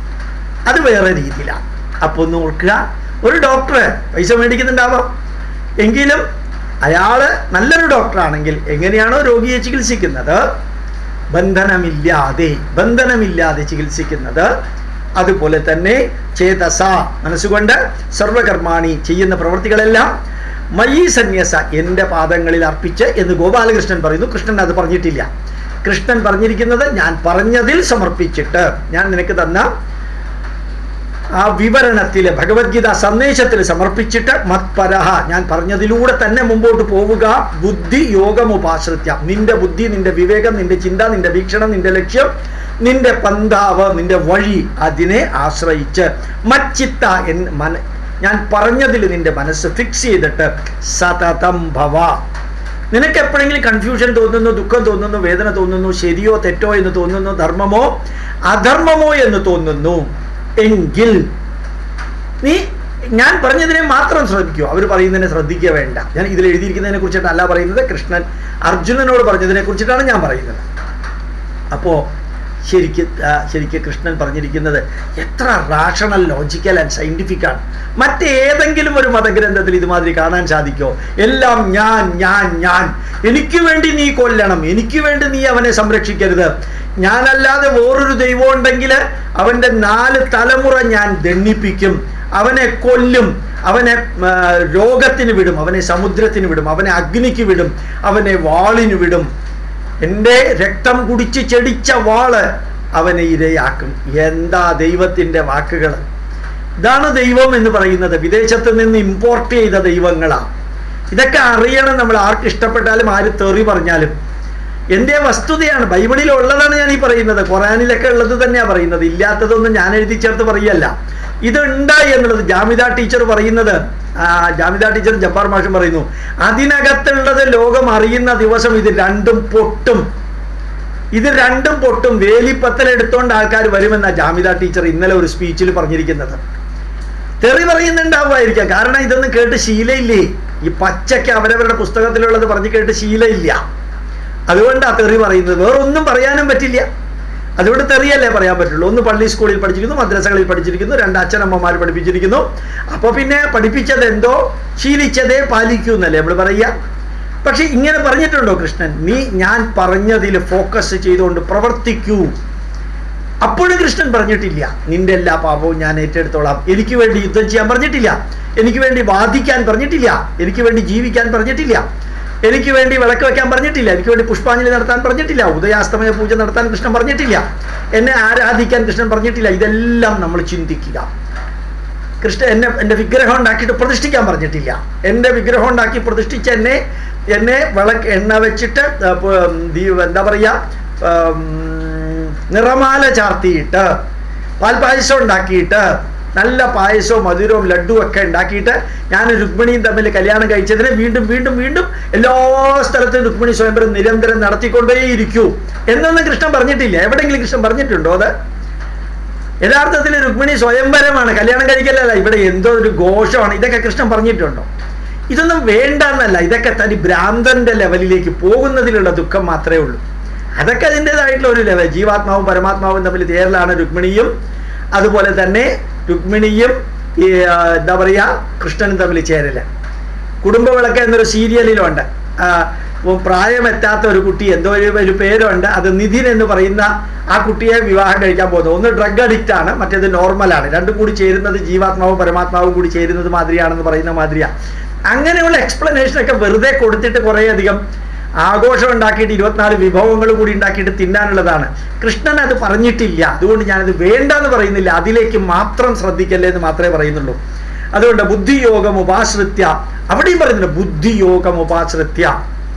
അത് വേറെ രീതിയിലാണ് അപ്പോൾ ഒന്ന് ഓർക്കുക ഒരു ഡോക്ടർ പൈസ മേടിക്കുന്നുണ്ടാവാം എങ്കിലും അയാള് നല്ലൊരു ഡോക്ടറാണെങ്കിൽ എങ്ങനെയാണോ രോഗിയെ ചികിത്സിക്കുന്നത് ബന്ധനമില്ലാതെ ബന്ധനമില്ലാതെ ചികിത്സിക്കുന്നത് അതുപോലെ തന്നെ ചേതസ മനസ്സുകൊണ്ട് സർവകർമാണി ചെയ്യുന്ന പ്രവൃത്തികളെല്ലാം മയി സന്യസ എൻ്റെ പാദങ്ങളിൽ അർപ്പിച്ച് എന്ന് ഗോപാലകൃഷ്ണൻ പറയുന്നു കൃഷ്ണൻ അത് പറഞ്ഞിട്ടില്ല കൃഷ്ണൻ പറഞ്ഞിരിക്കുന്നത് ഞാൻ പറഞ്ഞതിൽ സമർപ്പിച്ചിട്ട് ഞാൻ നിനക്ക് തന്ന ആ വിവരണത്തിൽ ഭഗവത്ഗീത സന്ദേശത്തിൽ സമർപ്പിച്ചിട്ട് മത്പരഹ ഞാൻ പറഞ്ഞതിലൂടെ തന്നെ മുമ്പോട്ട് പോവുക ബുദ്ധി യോഗമുപാശ്രിത്യ നിന്റെ ബുദ്ധി നിന്റെ വിവേകം നിന്റെ ചിന്ത നിന്റെ വീക്ഷണം നിന്റെ ലക്ഷ്യം നിന്റെ പന്താവ് നിന്റെ വഴി അതിനെ ആശ്രയിച്ച് മച്ചിത്ത എൻ മന ഞാൻ പറഞ്ഞതിൽ നിന്റെ മനസ്സ് ഫിക്സ് ചെയ്തിട്ട് സതതം ഭവ നിനക്ക് എപ്പോഴെങ്കിലും കൺഫ്യൂഷൻ തോന്നുന്നു ദുഃഖം തോന്നുന്നു വേദന തോന്നുന്നു ശരിയോ തെറ്റോ എന്ന് തോന്നുന്നു ധർമ്മമോ അധർമ്മമോ എന്ന് തോന്നുന്നു എങ്കിൽ നീ ഞാൻ പറഞ്ഞതിനെ മാത്രം ശ്രദ്ധിക്കൂ അവർ പറയുന്നതിനെ ശ്രദ്ധിക്കുക വേണ്ട ഞാൻ ഇതിൽ എഴുതിയിരിക്കുന്നതിനെ കുറിച്ചിട്ടല്ല പറയുന്നത് കൃഷ്ണൻ അർജുനനോട് പറഞ്ഞതിനെ കുറിച്ചിട്ടാണ് ഞാൻ പറയുന്നത് അപ്പോൾ ശരിക്ക് ശരിക്ക് കൃഷ്ണൻ പറഞ്ഞിരിക്കുന്നത് എത്ര റാഷണൽ ലോജിക്കൽ ആൻഡ് സയൻറ്റിഫിക് ആണ് മറ്റേതെങ്കിലും ഒരു മതഗ്രന്ഥത്തിൽ ഇതുമാതിരി കാണാൻ സാധിക്കോ എല്ലാം ഞാൻ ഞാൻ ഞാൻ എനിക്ക് വേണ്ടി നീ കൊല്ലണം എനിക്ക് വേണ്ടി നീ അവനെ സംരക്ഷിക്കരുത് ഞാനല്ലാതെ വേറൊരു ദൈവം ഉണ്ടെങ്കിൽ അവൻ്റെ നാല് തലമുറ ഞാൻ ദണ്ണിപ്പിക്കും അവനെ കൊല്ലും അവനെ ആ, രോഗത്തിന് വിടും അവനെ സമുദ്രത്തിന് വിടും അവനെ അഗ്നിക്ക് വിടും അവനെ വാളിന് വിടും എൻ്റെ രക്തം കുടിച്ച് ചെടിച്ച വാള് അവനെ ഇരയാക്കും എന്താ ദൈവത്തിൻ്റെ വാക്കുകൾ ഇതാണ് ദൈവം എന്ന് പറയുന്നത് വിദേശത്ത് നിന്ന് ഇമ്പോർട്ട് ചെയ്ത ദൈവങ്ങളാണ് ഇതൊക്കെ അറിയണം നമ്മൾ ആർക്ക് ഇഷ്ടപ്പെട്ടാലും ആര് തെറി പറഞ്ഞാലും എൻ്റെ വസ്തുതയാണ് ബൈബിളിൽ ഉള്ളതാണ് ഞാൻ ഈ പറയുന്നത് ഖുറാനിലൊക്കെ ഉള്ളത് തന്നെയാണ് പറയുന്നത് ഇല്ലാത്തതൊന്നും ഞാൻ എഴുതി ചേർത്ത് പറയല്ല ഇതുണ്ടായി എന്നുള്ളത് ജാമിദ ടീച്ചർ പറയുന്നത് ആ, ജാമിദ ടീച്ചർ ജബ്ബാർ മാഷും പറയുന്നു അതിനകത്തുള്ളത് ലോകം അറിയുന്ന ദിവസം ഇത് രണ്ടും പൊട്ടും ഇത് രണ്ടും പൊട്ടും വേലിപ്പത്തൽ എടുത്തോണ്ട് ആൾക്കാർ വരുമെന്ന ജാമിദ ടീച്ചർ ഇന്നലെ ഒരു സ്പീച്ചിൽ പറഞ്ഞിരിക്കുന്നത് തെറി പറയുന്നുണ്ടാവുമായിരിക്കാം കാരണം ഇതൊന്നും കേട്ട് ശീലയില്ലേ ഈ പച്ചയ്ക്ക് അവരവരുടെ പുസ്തകത്തിലുള്ളത് പറഞ്ഞ് കേട്ട് ശീലയില്ല അതുകൊണ്ടാണ് തെറി പറയുന്നത് വേറൊന്നും പറയാനും പറ്റില്ല അതുകൊണ്ട് തെറിയല്ലേ പറയാൻ പറ്റുള്ളൂ ഒന്ന് പള്ളി സ്കൂളിൽ പഠിച്ചിരിക്കുന്നു മദ്രസകളിൽ പഠിച്ചിരിക്കുന്നു രണ്ട് അച്ഛനമ്മമാർ പഠിപ്പിച്ചിരിക്കുന്നു അപ്പോൾ പിന്നെ പഠിപ്പിച്ചത് എന്തോ ശീലിച്ചതേ പാലിക്കൂ എന്നല്ലേ നമ്മൾ പറയുക പക്ഷെ ഇങ്ങനെ പറഞ്ഞിട്ടുണ്ടോ കൃഷ്ണൻ നീ ഞാൻ പറഞ്ഞതിൽ ഫോക്കസ് ചെയ്തുകൊണ്ട് പ്രവർത്തിക്കൂ അപ്പോഴും കൃഷ്ണൻ പറഞ്ഞിട്ടില്ല നിന്റെ എല്ലാ പാപവും ഞാൻ ഏറ്റെടുത്തോളാം എനിക്ക് വേണ്ടി യുദ്ധം ചെയ്യാൻ പറഞ്ഞിട്ടില്ല എനിക്ക് വേണ്ടി വാദിക്കാൻ പറഞ്ഞിട്ടില്ല എനിക്ക് വേണ്ടി ജീവിക്കാൻ പറഞ്ഞിട്ടില്ല എനിക്ക് വേണ്ടി വിളക്ക് വെക്കാൻ പറഞ്ഞിട്ടില്ല എനിക്ക് വേണ്ടി പുഷ്പാഞ്ജലി നടത്താൻ പറഞ്ഞിട്ടില്ല ഉദയാസ്തമയ പൂജ നടത്താൻ കൃഷ്ണൻ പറഞ്ഞിട്ടില്ല എന്നെ ആരാധിക്കാൻ കൃഷ്ണൻ പറഞ്ഞിട്ടില്ല ഇതെല്ലാം നമ്മൾ ചിന്തിക്കുക കൃഷ്ണ എന്നെ എൻ്റെ വിഗ്രഹം ഉണ്ടാക്കിയിട്ട് പ്രതിഷ്ഠിക്കാൻ പറഞ്ഞിട്ടില്ല എൻ്റെ വിഗ്രഹം ഉണ്ടാക്കി പ്രതിഷ്ഠിച്ച് എന്നെ എന്നെ വിളക്ക് എണ്ണ വെച്ചിട്ട് ആ, പ- ദീ- എന്താ പറയുക ഉം, നിറമാല ചാർത്തിയിട്ട് പാൽപ്പായസം ഉണ്ടാക്കിയിട്ട് നല്ല പായസവും മധുരവും ലഡുവും ഒക്കെ ഉണ്ടാക്കിയിട്ട് ഞാൻ രുക്മിണിയും തമ്മിൽ കല്യാണം കഴിച്ചതിന് വീണ്ടും വീണ്ടും വീണ്ടും എല്ലാ സ്ഥലത്തും രുക്മിണി സ്വയംവരം നിരന്തരം നടത്തിക്കൊണ്ടേയിരിക്കൂ എന്നൊന്നും കൃഷ്ണൻ പറഞ്ഞിട്ടില്ല എവിടെയെങ്കിലും കൃഷ്ണൻ പറഞ്ഞിട്ടുണ്ടോ അത് യഥാർത്ഥത്തിൽ രുക്മിണി സ്വയംവരമാണ് കല്യാണം കഴിക്കലല്ല ഇവിടെ എന്തോ ഒരു ഘോഷമാണ് ഇതൊക്കെ കൃഷ്ണൻ പറഞ്ഞിട്ടുണ്ടോ ഇതൊന്നും വേണ്ട എന്നല്ല ഇതൊക്കെ തനി ഭ്രാന്തന്റെ ലെവലിലേക്ക് പോകുന്നതിലുള്ള ദുഃഖം മാത്രമേ ഉള്ളൂ അതൊക്കെ അതിൻ്റെതായിട്ടുള്ള ഒരു ലെവൽ ജീവാത്മാവും പരമാത്മാവും തമ്മിൽ തേരലാണ് രുക്മിണിയും അതുപോലെ തന്നെ രുക്മിണിയും ഈ ആ, എന്താ പറയുക കൃഷ്ണനും തമ്മിൽ ചേരല് കുടുംബ വിളക്ക് എന്നൊരു സീരിയലിലുണ്ട് ആ, ഉം, പ്രായമെത്താത്ത ഒരു കുട്ടി എന്തോ ഒരു ഒരു പേരുണ്ട് അത് നിധിൻ എന്ന് പറയുന്ന ആ കുട്ടിയെ വിവാഹം കഴിക്കാൻ പോകുന്നത് ഒന്ന് ഡ്രഗ് അഡിക്റ്റ് ആണ് മറ്റേത് നോർമലാണ് രണ്ടും കൂടി ചേരുന്നത് ജീവാത്മാവും പരമാത്മാവും കൂടി ചേരുന്നത് മാതിരിയാണെന്ന് പറയുന്ന മാതിരിയാണ് അങ്ങനെയുള്ള explanation ഒക്കെ വെറുതെ കൊടുത്തിട്ട് കുറേയധികം ആഘോഷം ഉണ്ടാക്കിയിട്ട് ഇരുപത്തിനാല് വിഭവങ്ങൾ കൂടി ഉണ്ടാക്കിയിട്ട് തിന്നാനുള്ളതാണ് കൃഷ്ണൻ അത് പറഞ്ഞിട്ടില്ല അതുകൊണ്ട് ഞാനത് വേണ്ട എന്ന് പറയുന്നില്ല അതിലേക്ക് മാത്രം ശ്രദ്ധിക്കല്ലേ എന്ന് മാത്രമേ പറയുന്നുള്ളൂ അതുകൊണ്ട് ബുദ്ധിയോഗം ഉപാശ്രിത്യ അവിടെയും പറയുന്നുണ്ട് ബുദ്ധിയോഗം ഉപാശ്രിത്യ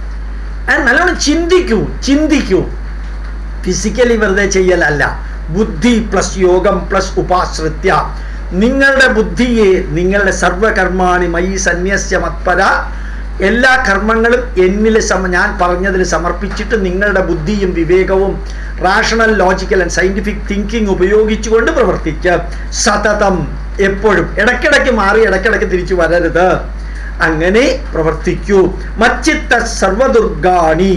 അത് നല്ലോണം ചിന്തിക്കൂ ചിന്തിക്കൂ ഫിസിക്കലി വെറുതെ ചെയ്യലല്ല ബുദ്ധി പ്ലസ് യോഗം പ്ലസ് ഉപാശ്രിത്യ നിങ്ങളുടെ ബുദ്ധിയെ നിങ്ങളുടെ സർവകർമാണി മയി സന്യസ്യ മത്പര എല്ലാ കർമ്മങ്ങളും എന്നിൽ സമ ഞാൻ പറഞ്ഞതിൽ സമർപ്പിച്ചിട്ട് നിങ്ങളുടെ ബുദ്ധിയും വിവേകവും rational logical and scientific thinking ഉപയോഗിച്ചുകൊണ്ട് പ്രവർത്തിക്കുക സതതം എപ്പോഴും ഇടയ്ക്കിടയ്ക്ക് മാറി ഇടയ്ക്കിടയ്ക്ക് തിരിച്ചു വരരുത് അങ്ങനെ പ്രവർത്തിക്കൂ മച്ചിത്ത സർവദുർഗാണി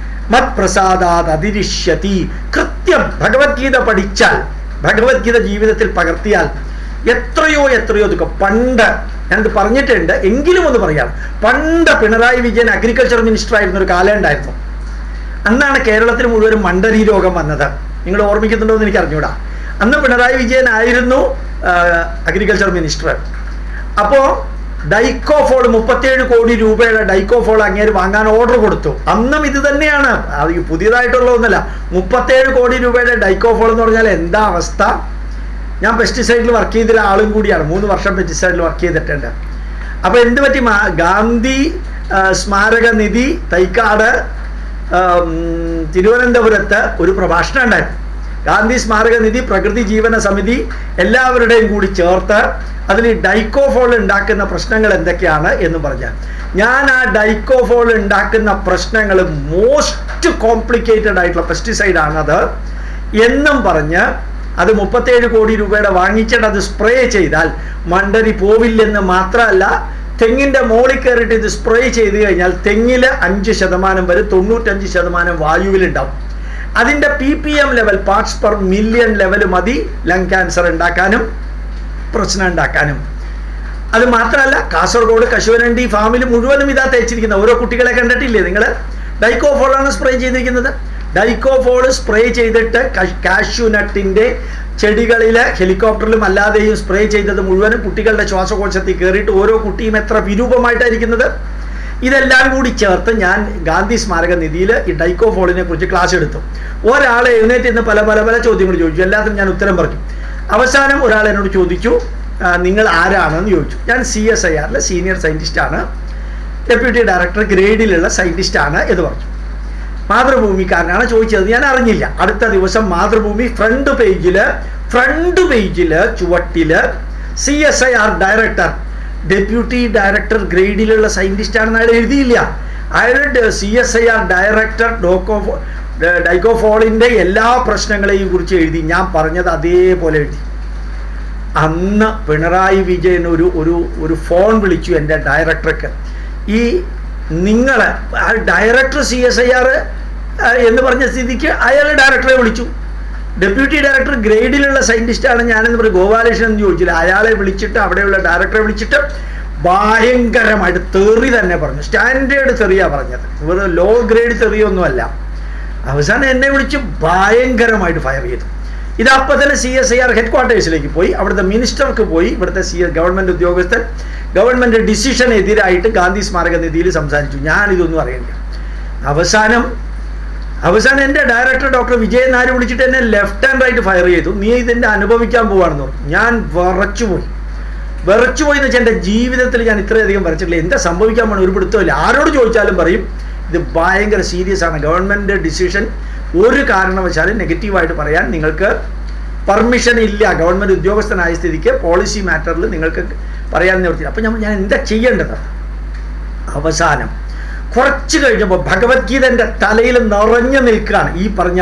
മത്പ്രസാദാത് അതിരിഷ്യതി കൃത്യം ഭഗവത്ഗീത പഠിച്ചാൽ ഭഗവത്ഗീത ജീവിതത്തിൽ പകർത്തിയാൽ എത്രയോ എത്രയോ ദുഃഖം പണ്ട് ഞാനത് പറഞ്ഞിട്ടുണ്ട് എങ്കിലും ഒന്ന് പറയാം പണ്ട് പിണറായി വിജയൻ അഗ്രികൾച്ചർ മിനിസ്റ്റർ ആയിരുന്ന ഒരു കാലം ഉണ്ടായിരുന്നു അന്നാണ് കേരളത്തിൽ മുഴുവനും മണ്ടരി രോഗം വന്നത് നിങ്ങൾ ഓർമ്മിക്കുന്നുണ്ടോ എന്ന് എനിക്ക് അറിഞ്ഞൂടാ അന്ന് പിണറായി വിജയൻ ആയിരുന്നു അഗ്രികൾച്ചർ മിനിസ്റ്റർ അപ്പോൾ ഡൈക്കോഫോൾ മുപ്പത്തേഴ് കോടി രൂപയുടെ ഡൈക്കോഫോൾ അങ്ങേര് വാങ്ങാൻ ഓർഡർ കൊടുത്തു അന്നും ഇത് തന്നെയാണ് അത് ഈ പുതിയതായിട്ടുള്ള ഒന്നല്ല മുപ്പത്തേഴ് കോടി രൂപയുടെ ഡൈക്കോഫോൾ എന്ന് പറഞ്ഞാൽ എന്താ അവസ്ഥ ഞാൻ പെസ്റ്റിസൈഡിൽ വർക്ക് ചെയ്തിരുന്ന ആളും കൂടിയാണ് മൂന്ന് വർഷം പെസ്റ്റിസൈഡിൽ വർക്ക് ചെയ്തിട്ടുണ്ട് അപ്പോൾ എന്ത് പറ്റി മാ- ഗാന്ധി ആ, സ്മാരക നിധി തൈക്കാട് ആം, തിരുവനന്തപുരത്ത് ഒരു പ്രഭാഷണം ഉണ്ടായിരുന്നു ഗാന്ധി സ്മാരക നിധി പ്രകൃതി ജീവന സമിതി എല്ലാവരുടെയും കൂടി ചേർത്ത് അതിൽ ഈ ഡൈക്കോഫോൾ ഉണ്ടാക്കുന്ന പ്രശ്നങ്ങൾ എന്തൊക്കെയാണ് എന്ന് പറഞ്ഞാൽ ഞാൻ ആ ഡൈക്കോഫോൾ ഉണ്ടാക്കുന്ന പ്രശ്നങ്ങൾ മോസ്റ്റ് കോംപ്ലിക്കേറ്റഡ് ആയിട്ടുള്ള പെസ്റ്റിസൈഡ് ആണത് എന്നും പറഞ്ഞ് അത് മുപ്പത്തേഴ് കോടി രൂപയുടെ വാങ്ങിച്ചിട്ട് അത് സ്പ്രേ ചെയ്താൽ മണ്ടരി പോവില്ലെന്ന് മാത്രമല്ല തെങ്ങിൻ്റെ മോളിൽ കയറിയിട്ട് ഇത് സ്പ്രേ ചെയ്ത് കഴിഞ്ഞാൽ തെങ്ങിൽ അഞ്ച് ശതമാനം വരെ തൊണ്ണൂറ്റഞ്ച് ശതമാനം വായുവിലുണ്ടാവും അതിൻ്റെ P P M level parts per million level മതി ലങ് ക്യാൻസർ ഉണ്ടാക്കാനും പ്രശ്നം ഉണ്ടാക്കാനും അത് മാത്രമല്ല കാസർഗോഡ് കശുവനണ്ടി ഫാമിൽ മുഴുവനും ഇതാ തേച്ചിരിക്കുന്നത് ഓരോ കുട്ടികളെ കണ്ടിട്ടില്ലേ നിങ്ങൾ ഡൈക്കോഫോളാണ് സ്പ്രേ ചെയ്തിരിക്കുന്നത് ഡൈക്കോഫോൾ സ്പ്രേ ചെയ്തിട്ട് കാഷ്യൂ നട്ടിൻ്റെ ചെടികളിൽ ഹെലികോപ്റ്ററിലും അല്ലാതെയും സ്പ്രേ ചെയ്തത് മുഴുവനും കുട്ടികളുടെ ശ്വാസകോശത്തിൽ കയറിയിട്ട് ഓരോ കുട്ടിയും എത്ര വിരൂപമായിട്ടായിരിക്കുന്നത് ഇതെല്ലാം കൂടി ചേർത്ത് ഞാൻ ഗാന്ധി സ്മാരക നിധിയിൽ ഈ ഡൈക്കോഫോളിനെ കുറിച്ച് ക്ലാസ് എടുത്തു ഒരാൾ എഴുന്നേറ്റ് ഇന്ന് പല പല പല ചോദ്യങ്ങൾ ചോദിച്ചു എല്ലാത്തിനും ഞാൻ ഉത്തരം പറഞ്ഞു അവസാനം ഒരാൾ എന്നോട് ചോദിച്ചു "ആ, നിങ്ങൾ ആരാണെന്ന് ചോദിച്ചു ഞാൻ സി എസ് ഐ ആറിലെ സീനിയർ സയൻറ്റിസ്റ്റ് ആണ് ഡെപ്യൂട്ടി ഡയറക്ടർ ഗ്രേഡിലുള്ള സയൻറ്റിസ്റ്റ് ആണ് എന്ന് പറഞ്ഞു മാതൃഭൂമിക്കാരനാണ് ചോദിച്ചത് ഞാൻ അറിഞ്ഞില്ല അടുത്ത ദിവസം മാതൃഭൂമി ഫ്രണ്ട് പേജിൽ ഫ്രണ്ട് പേജിൽ ചുവട്ടില് C S I R director deputy director ഗ്രേഡിലുള്ള സയൻറ്റിസ്റ്റ് ആണെന്ന് അയാൾ എഴുതിയില്ല അയാളുടെ C S I R director ഡോക്കോ ഡൈക്കോഫോളിൻ്റെ എല്ലാ പ്രശ്നങ്ങളെയും കുറിച്ച് എഴുതി ഞാൻ പറഞ്ഞത് അതേപോലെ എഴുതി അന്ന് പിണറായി വിജയൻ ഒരു ഒരു ഒരു ഫോൺ വിളിച്ചു എൻ്റെ ഡയറക്ടർക്ക് ഈ നിങ്ങൾ director C S I R എന്ന് പറഞ്ഞ സ്ഥിതിക്ക് അയാൾ ഡയറക്ടറെ വിളിച്ചു ഡെപ്യൂട്ടി ഡയറക്ടർ ഗ്രേഡിലുള്ള സയൻറ്റിസ്റ്റാണ് ഞാനെന്ന് പറയും ഗോപാലകൃഷ്ണൻ എന്ന് ചോദിച്ചില്ല അയാളെ വിളിച്ചിട്ട് അവിടെയുള്ള ഡയറക്ടറെ വിളിച്ചിട്ട് ഭയങ്കരമായിട്ട് തെറി തന്നെ പറഞ്ഞു സ്റ്റാൻഡേർഡ് തെറിയാണ് പറഞ്ഞത് വെറും ലോ ഗ്രേഡ് തെറിയൊന്നുമല്ല അവസാനം എന്നെ വിളിച്ച് ഭയങ്കരമായിട്ട് ഫയർ ചെയ്തു ഇത് അപ്പം തന്നെ C S I R head ക്വാർട്ടേഴ്സിലേക്ക് പോയി അവിടുത്തെ മിനിസ്റ്റർക്ക് പോയി ഇവിടുത്തെ സി എസ് ഗവൺമെൻറ് ഉദ്യോഗസ്ഥൻ ഗവൺമെൻറ് ഡിസിഷൻ എതിരായിട്ട് ഗാന്ധി സ്മാരക നിധിയിൽ സംസാരിച്ചു ഞാനിതൊന്നും അറിയണ്ട അവസാനം അവസാനം എൻ്റെ ഡയറക്ടർ ഡോക്ടർ വിജയൻ നായർ വിളിച്ചിട്ട് എന്നെ ലെഫ്റ്റ് ഹാൻഡ് റൈറ്റ് ഫയർ ചെയ്തു നീ ഇതിൻ്റെ അനുഭവിക്കാൻ പോവാണെന്ന് പറഞ്ഞു ഞാൻ വിറച്ചുപോയി വിറച്ചുപോയി എന്ന് വെച്ചാൽ എൻ്റെ ജീവിതത്തിൽ ഞാൻ ഇത്രയധികം വരച്ചിട്ടില്ല എന്താ സംഭവിക്കാൻ പോകണം ഒരു പിടുത്തമില്ല ആരോട് ചോദിച്ചാലും പറയും ഇത് ഭയങ്കര സീരിയസ് ആണ് ഗവൺമെൻറ് ഡിസിഷൻ ഒരു കാരണവശാലും നെഗറ്റീവായിട്ട് പറയാൻ നിങ്ങൾക്ക് പെർമിഷൻ ഇല്ല ഗവൺമെൻറ് ഉദ്യോഗസ്ഥനായ സ്ഥിതിക്ക് പോളിസി മാറ്ററിൽ നിങ്ങൾക്ക് പറയാൻ നിവർത്തില്ല അപ്പം ഞാൻ ഞാൻ എന്താ ചെയ്യേണ്ടത് അവസാനം കുറച്ച് കഴിഞ്ഞപ്പോൾ ഭഗവത്ഗീതന്റെ തലയിൽ നിറഞ്ഞു നിൽക്കുകയാണ് ഈ പറഞ്ഞ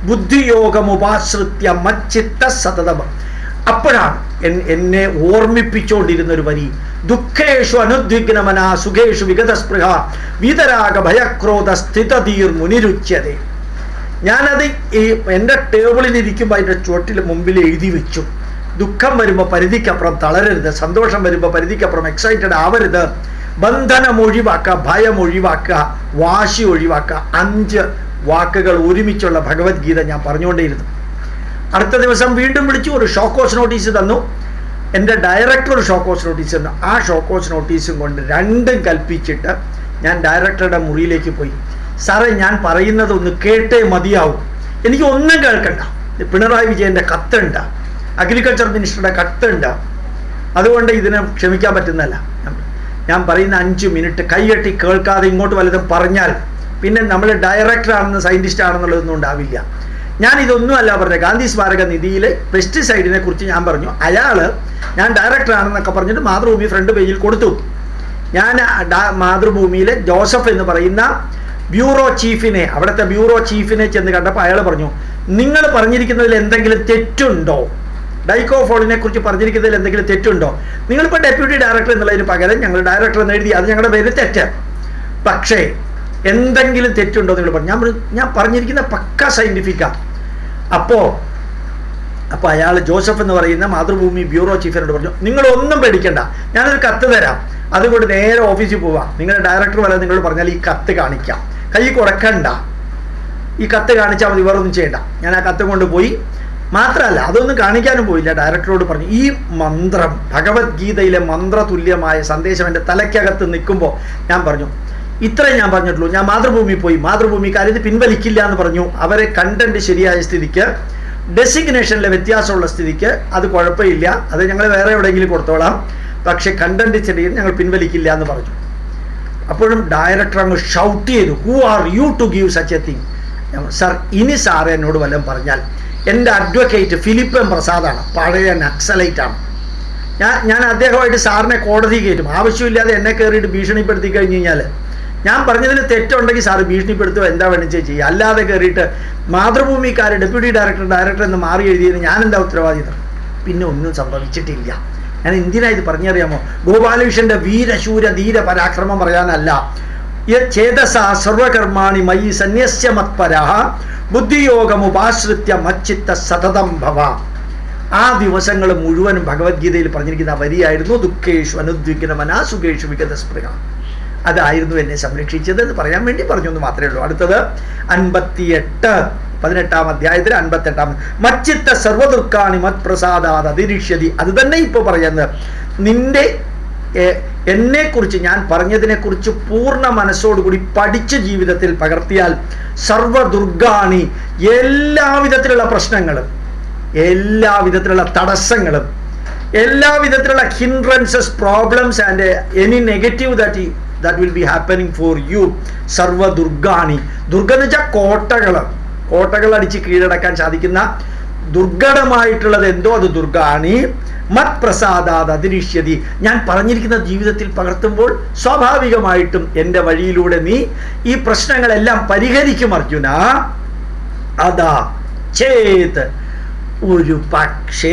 ബുദ്ധിയോഗമുപാശ്രിത്യ മച്ചിത്ത സതതം അപ്പോഴാണ് എൻ- എന്നെ ഓർമ്മിപ്പിച്ചുകൊണ്ടിരുന്ന ഒരു വരി ദുഃഖേഷു അനുദ്വിഗ്നമന സുഖേഷു വിഗതസ്പൃഹ വീതരാഗ ഭയക്രോധ സ്ഥിതതീർ മുനിരുച്യതേ ഞാനത് ഈ എൻ്റെ ടേബിളിൽ ഇരിക്കുമ്പോൾ അതിൻ്റെ ചുവട്ടിൽ മുമ്പിൽ എഴുതി വെച്ചു ദുഃഖം വരുമ്പോൾ പരിധിക്കപ്പുറം തളരരുത് സന്തോഷം വരുമ്പോൾ പരിധിക്കപ്പുറം എക്സൈറ്റഡ് ആവരുത് ബന്ധനം ഒഴിവാക്കുക ഭയം ഒഴിവാക്കുക വാശി ഒഴിവാക്കുക അഞ്ച് വാക്കുകൾ ഒരുമിച്ചുള്ള ഭഗവത്ഗീത ഞാൻ പറഞ്ഞുകൊണ്ടേയിരുന്നു അടുത്ത ദിവസം വീണ്ടും വിളിച്ചു ഒരു ഷോക്കോസ് നോട്ടീസ് തന്നു എൻ്റെ ഡയറക്ടർ ഒരു ഷോക്കോസ് നോട്ടീസ് തന്നു ആ ഷോക്കോസ് നോട്ടീസും കൊണ്ട് രണ്ടും കൽപ്പിച്ചിട്ട് ഞാൻ ഡയറക്ടറുടെ മുറിയിലേക്ക് പോയി സാറേ ഞാൻ പറയുന്നത് ഒന്ന് കേട്ടേ മതിയാവും എനിക്ക് ഒന്നും കേൾക്കണ്ട പിണറായി വിജയൻ്റെ കത്തുണ്ട് അഗ്രികൾച്ചർ മിനിസ്റ്ററുടെ കത്തുണ്ട് അതുകൊണ്ട് ഇതിനെ ക്ഷമിക്കാൻ പറ്റുന്നതല്ല ഞാൻ- ഞാൻ പറയുന്ന അഞ്ച് മിനിറ്റ് കൈയട്ടി കേൾക്കാതെ ഇങ്ങോട്ട് വല്ലതും പറഞ്ഞാൽ പിന്നെ നമ്മൾ ഡയറക്ടർ ആണെന്ന് സയൻറ്റിസ്റ്റ് ആണെന്നുള്ളതൊന്നും ഉണ്ടാവില്ല ഞാൻ ഇതൊന്നുമല്ല പറഞ്ഞത് ഗാന്ധി സ്മാരക നിധിയിലെ പെസ്റ്റിസൈഡിനെ കുറിച്ച് ഞാൻ പറഞ്ഞു അയാൾ ഞാൻ ഡയറക്ടർ ആണെന്നൊക്കെ പറഞ്ഞിട്ട് മാതൃഭൂമി ഫ്രണ്ട് പേജിൽ കൊടുത്തു ഞാൻ ഡാ- മാതൃഭൂമിയിലെ ജോസഫ് എന്ന് പറയുന്ന ബ്യൂറോ ചീഫിനെ അവിടുത്തെ ബ്യൂറോ ചീഫിനെ ചെന്ന് കണ്ടപ്പോൾ അയാൾ പറഞ്ഞു നിങ്ങൾ പറഞ്ഞിരിക്കുന്നതിൽ എന്തെങ്കിലും തെറ്റുണ്ടോ ഡൈക്കോഫോളിനെ കുറിച്ച് പറഞ്ഞിരിക്കുന്നതിൽ എന്തെങ്കിലും തെറ്റുണ്ടോ നിങ്ങളിപ്പോൾ ഡെപ്യൂട്ടി ഡയറക്ടർ എന്നുള്ളതിന് പകരം ഞങ്ങൾ ഡയറക്ടർ എന്ന് എഴുതി അത് ഞങ്ങളുടെ പേര് തെറ്റ് പക്ഷേ എന്തെങ്കിലും തെറ്റുണ്ടോ നിങ്ങൾ പറഞ്ഞു ഞാൻ പറഞ്ഞു, ഞാൻ പറഞ്ഞിരിക്കുന്ന പക്ക സയൻറ്റിഫിക്കാണ് അപ്പോൾ അപ്പോൾ അയാൾ ജോസഫ് എന്ന് പറയുന്ന മാതൃഭൂമി ബ്യൂറോ ചീഫിനോട് പറഞ്ഞു നിങ്ങൾ ഒന്നും പേടിക്കണ്ട ഞാനൊരു കത്ത് തരാം അതുകൊണ്ട് നേരെ ഓഫീസിൽ പോവാം നിങ്ങളുടെ ഡയറക്ടർ വരെ നിങ്ങൾ പറഞ്ഞാൽ ഈ കത്ത് കാണിക്കാം കൈ കൊടുക്കണ്ട ഈ കത്ത് കാണിച്ചാൽ മതി വേറെ ഒന്നും ചെയ്യണ്ട ഞാൻ ആ കത്ത് കൊണ്ടുപോയി മാത്രമല്ല അതൊന്നും കാണിക്കാനും പോയില്ല ഡയറക്ടറോട് പറഞ്ഞു ഈ മന്ത്രം ഭഗവത്ഗീതയിലെ മന്ത്രതുല്യമായ സന്ദേശം എൻ്റെ തലയ്ക്കകത്ത് നിൽക്കുമ്പോൾ ഞാൻ പറഞ്ഞു ഇത്രയും ഞാൻ പറഞ്ഞിട്ടുള്ളൂ ഞാൻ മാതൃഭൂമി പോയി മാതൃഭൂമിക്കാർ ഇത് പിൻവലിക്കില്ല എന്ന് പറഞ്ഞു അവരെ കണ്ടന്റ് ശരിയായ സ്ഥിതിക്ക് ഡെസിഗ്നേഷനിലെ വ്യത്യാസമുള്ള സ്ഥിതിക്ക് അത് കുഴപ്പമില്ല അത് ഞങ്ങൾ വേറെ എവിടെയെങ്കിലും കൊടുത്തോളാം പക്ഷേ കണ്ടന്റ് ശരിയും ഞങ്ങൾ പിൻവലിക്കില്ല എന്ന് പറഞ്ഞു അപ്പോഴും ഡയറക്ടർ അങ്ങ് ഷൗട്ട് ചെയ്തു who are you to give such a thing sir ഇനി സാർ എന്നോട് വല്ലതും പറഞ്ഞാൽ എൻ്റെ അഡ്വക്കേറ്റ് ഫിലിപ്പ് എം പ്രസാദാണ് പഴയ നക്സലൈറ്റ് ആണ് ഞാൻ ഞാൻ അദ്ദേഹമായിട്ട് സാറിനെ കോടതി കയറ്റും ആവശ്യമില്ലാതെ എന്നെ കയറിയിട്ട് ഭീഷണിപ്പെടുത്തി കഴിഞ്ഞ് കഴിഞ്ഞാൽ ഞാൻ പറഞ്ഞതിൽ തെറ്റുണ്ടെങ്കിൽ സാറ് ഭീഷണിപ്പെടുത്തുക എന്താ വേണിച്ചേ ചെയ്യുക അല്ലാതെ കയറിയിട്ട് മാതൃഭൂമിക്കാർ ഡെപ്യൂട്ടി ഡയറക്ടർ ഡയറക്ടർ എന്ന് മാറി എഴുതിയതിന് ഞാൻ എന്താ ഉത്തരവാദിത്തം പിന്നെ ഒന്നും സംഭവിച്ചിട്ടില്ല ഞാൻ എന്തിനാ ഇത് പറഞ്ഞറിയാമോ ഗോപാലകൃഷ്ണന്റെ വീരശൂര ധീര പരാക്രമം പറയാനല്ല ചേതസ സർവകർമാണി മയി സന്യസ്യ മത്പര ബുദ്ധിയോഗമുപാശ്രിത്യ മച്ചിത്ത സതതം ഭവ ആ ദിവസങ്ങൾ മുഴുവനും ഭഗവത്ഗീതയിൽ പറഞ്ഞിരിക്കുന്ന ആ വരിയായിരുന്നു ദുഃഖേഷു അനുദ്വിഗ്ന മനാ സുഖേഷു വിഗത സ്പൃഹ അതായിരുന്നു എന്നെ സംരക്ഷിച്ചത് എന്ന് പറയാൻ വേണ്ടി പറഞ്ഞു എന്ന് മാത്രമേ ഉള്ളൂ അടുത്തത് അൻപത്തിയെട്ട് പതിനെട്ടാം അധ്യായത്തിൽ അൻപത്തെട്ടാം മച്ചിത്ത സർവദുർക്കാണി മത് പ്രസാദാത് അതിരിഷ്യതി അത് തന്നെ ഇപ്പോൾ പറയുന്നത് നിന്റെ എന്നെ കുറിച്ച് ഞാൻ പറഞ്ഞതിനെ കുറിച്ച് പൂർണ്ണ മനസ്സോടുകൂടി പഠിച്ച് ജീവിതത്തിൽ പകർത്തിയാൽ സർവദുർഗാണി എല്ലാവിധത്തിലുള്ള പ്രശ്നങ്ങളും എല്ലാ വിധത്തിലുള്ള തടസ്സങ്ങളും എല്ലാ വിധത്തിലുള്ള hindrances problems and any negative that that will be happening for you സർവദുർഗാണി ദുർഗ എന്ന് വെച്ചാൽ കോട്ടകൾ കോട്ടകൾ അടിച്ച് കീഴടക്കാൻ സാധിക്കുന്ന ദുർഘടമായിട്ടുള്ളത് എന്തോ അത് ദുർഗാണി മത് പ്രസാദാത് അതിരിഷ്യതി ഞാൻ പറഞ്ഞിരിക്കുന്ന ജീവിതത്തിൽ പകർത്തുമ്പോൾ സ്വാഭാവികമായിട്ടും എൻ്റെ വഴിയിലൂടെ നീ ഈ പ്രശ്നങ്ങളെല്ലാം പരിഹരിക്കും അർജുന അതാ ചേത് ഒരു പക്ഷേ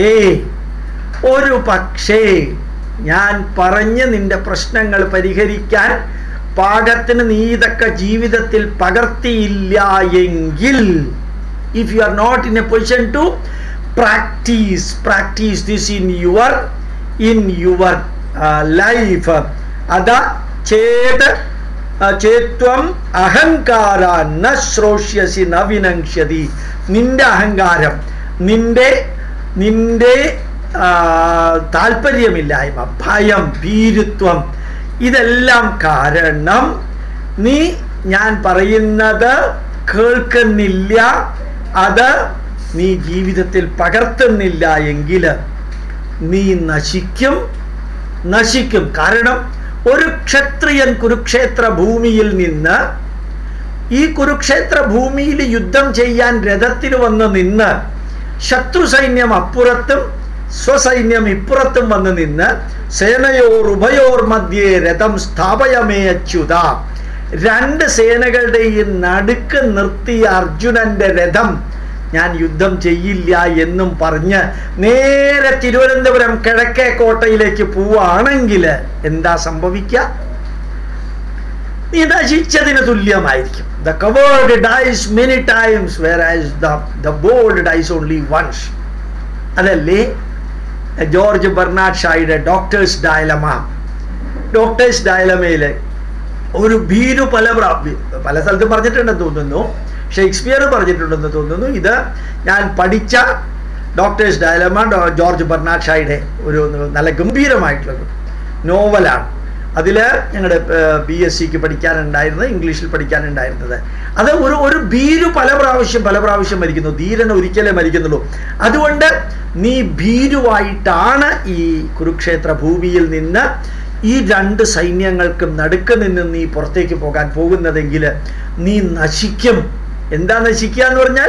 ഒരു പക്ഷേ ഞാൻ പറഞ്ഞ് നിന്റെ പ്രശ്നങ്ങൾ പരിഹരിക്കാൻ പാകത്തിന് നീ ഇതൊക്കെ ജീവിതത്തിൽ പകർത്തിയില്ല എങ്കിൽ if you are not in a position to practice practice this in your in your life അതാ ചേത് ചേത്വം അഹങ്കാര ന ശ്രോഷ്യസി ന വിനങ്ഷ്യതി നിന്റെ അഹങ്കാരം നിന്റെ നിന്റെ താല്പര്യമില്ലായ്മ ഭയം ഭീരുത്വം ഇതെല്ലാം കാരണം നീ ഞാൻ പറയുന്നത് കേൾക്കുന്നില്ല അത് നീ ജീവിതത്തിൽ പകർത്തുന്നില്ല എങ്കിൽ നീ നശിക്കും നശിക്കും കാരണം ഒരു ക്ഷത്രിയൻ കുരുക്ഷേത്ര ഭൂമിയിൽ നിന്ന് ഈ കുരുക്ഷേത്ര ഭൂമിയിൽ യുദ്ധം ചെയ്യാൻ രഥത്തിൽ വന്ന് നിന്ന് ശത്രു സൈന്യം അപ്പുറത്തും സ്വസൈന്യം ഇപ്പുറത്തും വന്ന് നിന്ന് സേനയോർ ഉഭയോർ മധ്യേ രഥം സ്ഥാപയമേ അച്യുത രണ്ട് സേനകളുടെയും നടുക്ക് നിർത്തിയ അർജുനന്റെ രഥം ഞാൻ യുദ്ധം ചെയ്യില്ല എന്നും പറഞ്ഞ് നേരെ തിരുവനന്തപുരം കിഴക്കേ കോട്ടയിലേക്ക് പോവുകയാണെങ്കിൽ എന്താ സംഭവിക്കുക നീ നശിച്ചതിന് തുല്യമായിരിക്കും the coward dies many times whereas the bold dies only once അതല്ലേ ജോർജ് ബെർണാഡ് ഷായുടെ ഡോക്ടേഴ്സ് ഡയലമ ഡോക്ടേഴ്സ് ഡയലമയിലെ ഒരു ഭീരു പല പല സ്ഥലത്തും പറഞ്ഞിട്ടുണ്ടെന്ന് തോന്നുന്നു ഷേക്സ്പിയർ പറഞ്ഞിട്ടുണ്ടെന്ന് തോന്നുന്നു ഇത് ഞാൻ പഠിച്ച ഡോക്ടേഴ്സ് ഡയലമ ജോർജ് ബെർണാഡ് ഷായുടെ ഒരു നല്ല ഗംഭീരമായിട്ടുള്ളൊരു നോവലാണ് അതിൽ ഞങ്ങളുടെ ബി എസ് സിക്ക് പഠിക്കാനുണ്ടായിരുന്നത് ഇംഗ്ലീഷിൽ പഠിക്കാനുണ്ടായിരുന്നത് അത് ഒരു ഒരു ഭീരു പല പ്രാവശ്യം പല പ്രാവശ്യം മരിക്കുന്നു ധീരൻ ഒരിക്കലേ മരിക്കുന്നുള്ളൂ അതുകൊണ്ട് നീ ഭീരുവായിട്ടാണ് ഈ കുരുക്ഷേത്ര ഭൂമിയിൽ നിന്ന് ഈ രണ്ട് സൈന്യങ്ങൾക്കും നടുക്ക് നിന്ന് നീ പുറത്തേക്ക് പോകാൻ പോകുന്നതെങ്കിൽ നീ നശിക്കും എന്താ നശിക്കുക എന്ന് പറഞ്ഞാൽ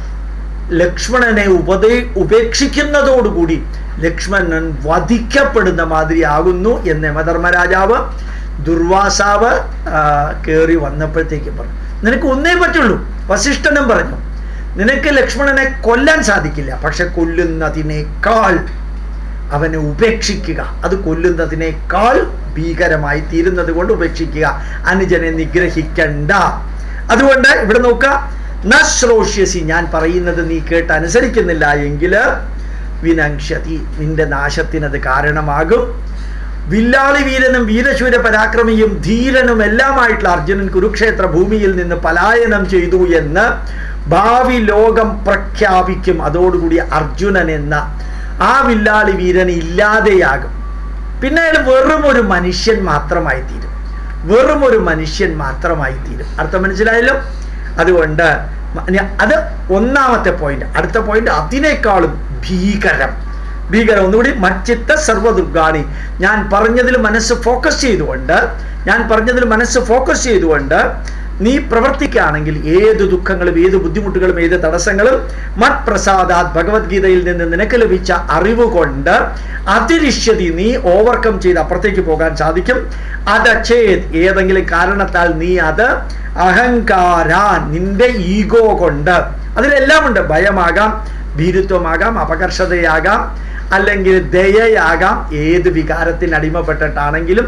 ലക്ഷ്മണനെ ഉപദേ ഉപേക്ഷിക്കുന്നതോടുകൂടി ലക്ഷ്മണൻ വധിക്കപ്പെടുന്ന മാതിരി ആകുന്നു എന്ന് യമധർമ്മരാജാവ് ദുർവാസാവ് കയറി വന്നപ്പോഴത്തേക്ക് പറഞ്ഞു നിനക്ക് ഒന്നേ പറ്റുള്ളൂ വസിഷ്ഠനും പറഞ്ഞു നിനക്ക് ലക്ഷ്മണനെ കൊല്ലാൻ സാധിക്കില്ല പക്ഷെ കൊല്ലുന്നതിനേക്കാൾ അവനെ ഉപേക്ഷിക്കുക അത് കൊല്ലുന്നതിനേക്കാൾ ഭീകരമായി തീരുന്നത് കൊണ്ട് ഉപേക്ഷിക്കുക അനുജനെ നിഗ്രഹിക്കണ്ട അതുകൊണ്ട് ഇവിടെ നോക്കുക നശ്രോഷ്യസി ഞാൻ പറയുന്നത് നീ കേട്ട് അനുസരിക്കുന്നില്ല എങ്കിൽ വിനങ്ഷതി നിന്റെ നാശത്തിനത് കാരണമാകും വില്ലാളി വീരനും വീരശൂര പരാക്രമിയും ധീരനും എല്ലാമായിട്ടുള്ള അർജുനൻ കുരുക്ഷേത്ര ഭൂമിയിൽ നിന്ന് പലായനം ചെയ്തു എന്ന് ഭാവി ലോകം പ്രഖ്യാപിക്കും അതോടുകൂടി അർജുനൻ എന്ന ആ വില്ലാളി വീരൻ ഇല്ലാതെയാകും പിന്നെ അയാൾ വെറും ഒരു മനുഷ്യൻ മാത്രമായി തീരും വെറും ഒരു മനുഷ്യൻ മാത്രമായി തീരും അർത്ഥം മനസ്സിലായല്ലോ അതുകൊണ്ട് അത് ഒന്നാമത്തെ പോയിന്റ് അടുത്ത പോയിന്റ് അതിനേക്കാളും ഭീകരം ഭീകരം ഒന്നുകൂടി മച്ചിത്ത സർവദുർഗാണി ഞാൻ പറഞ്ഞതിൽ മനസ്സ് ഫോക്കസ് ചെയ്തുകൊണ്ട് ഞാൻ പറഞ്ഞതിൽ മനസ്സ് ഫോക്കസ് ചെയ്തുകൊണ്ട് നീ പ്രവർത്തിക്കുകയാണെങ്കിൽ ഏത് ദുഃഖങ്ങളും ഏത് ബുദ്ധിമുട്ടുകളും ഏത് തടസ്സങ്ങളും മത് പ്രസാദാത് ഭഗവത്ഗീതയിൽ നിന്ന് നിനക്ക് ലഭിച്ച അറിവ് കൊണ്ട് അതിരിഷ്യതി നീ ഓവർകം ചെയ്ത് അപ്പുറത്തേക്ക് പോകാൻ സാധിക്കും അതച്ചേത് ഏതെങ്കിലും കാരണത്താൽ നീ അത് അഹങ്കാര നിന്റെ ഈഗോ കൊണ്ട് അതിലെല്ലാം ഉണ്ട് ഭയമാകാം ഭീരുത്വമാകാം അപകർഷതയാകാം അല്ലെങ്കിൽ ദയയാകാം ഏത് വികാരത്തിന് അടിമപ്പെട്ടിട്ടാണെങ്കിലും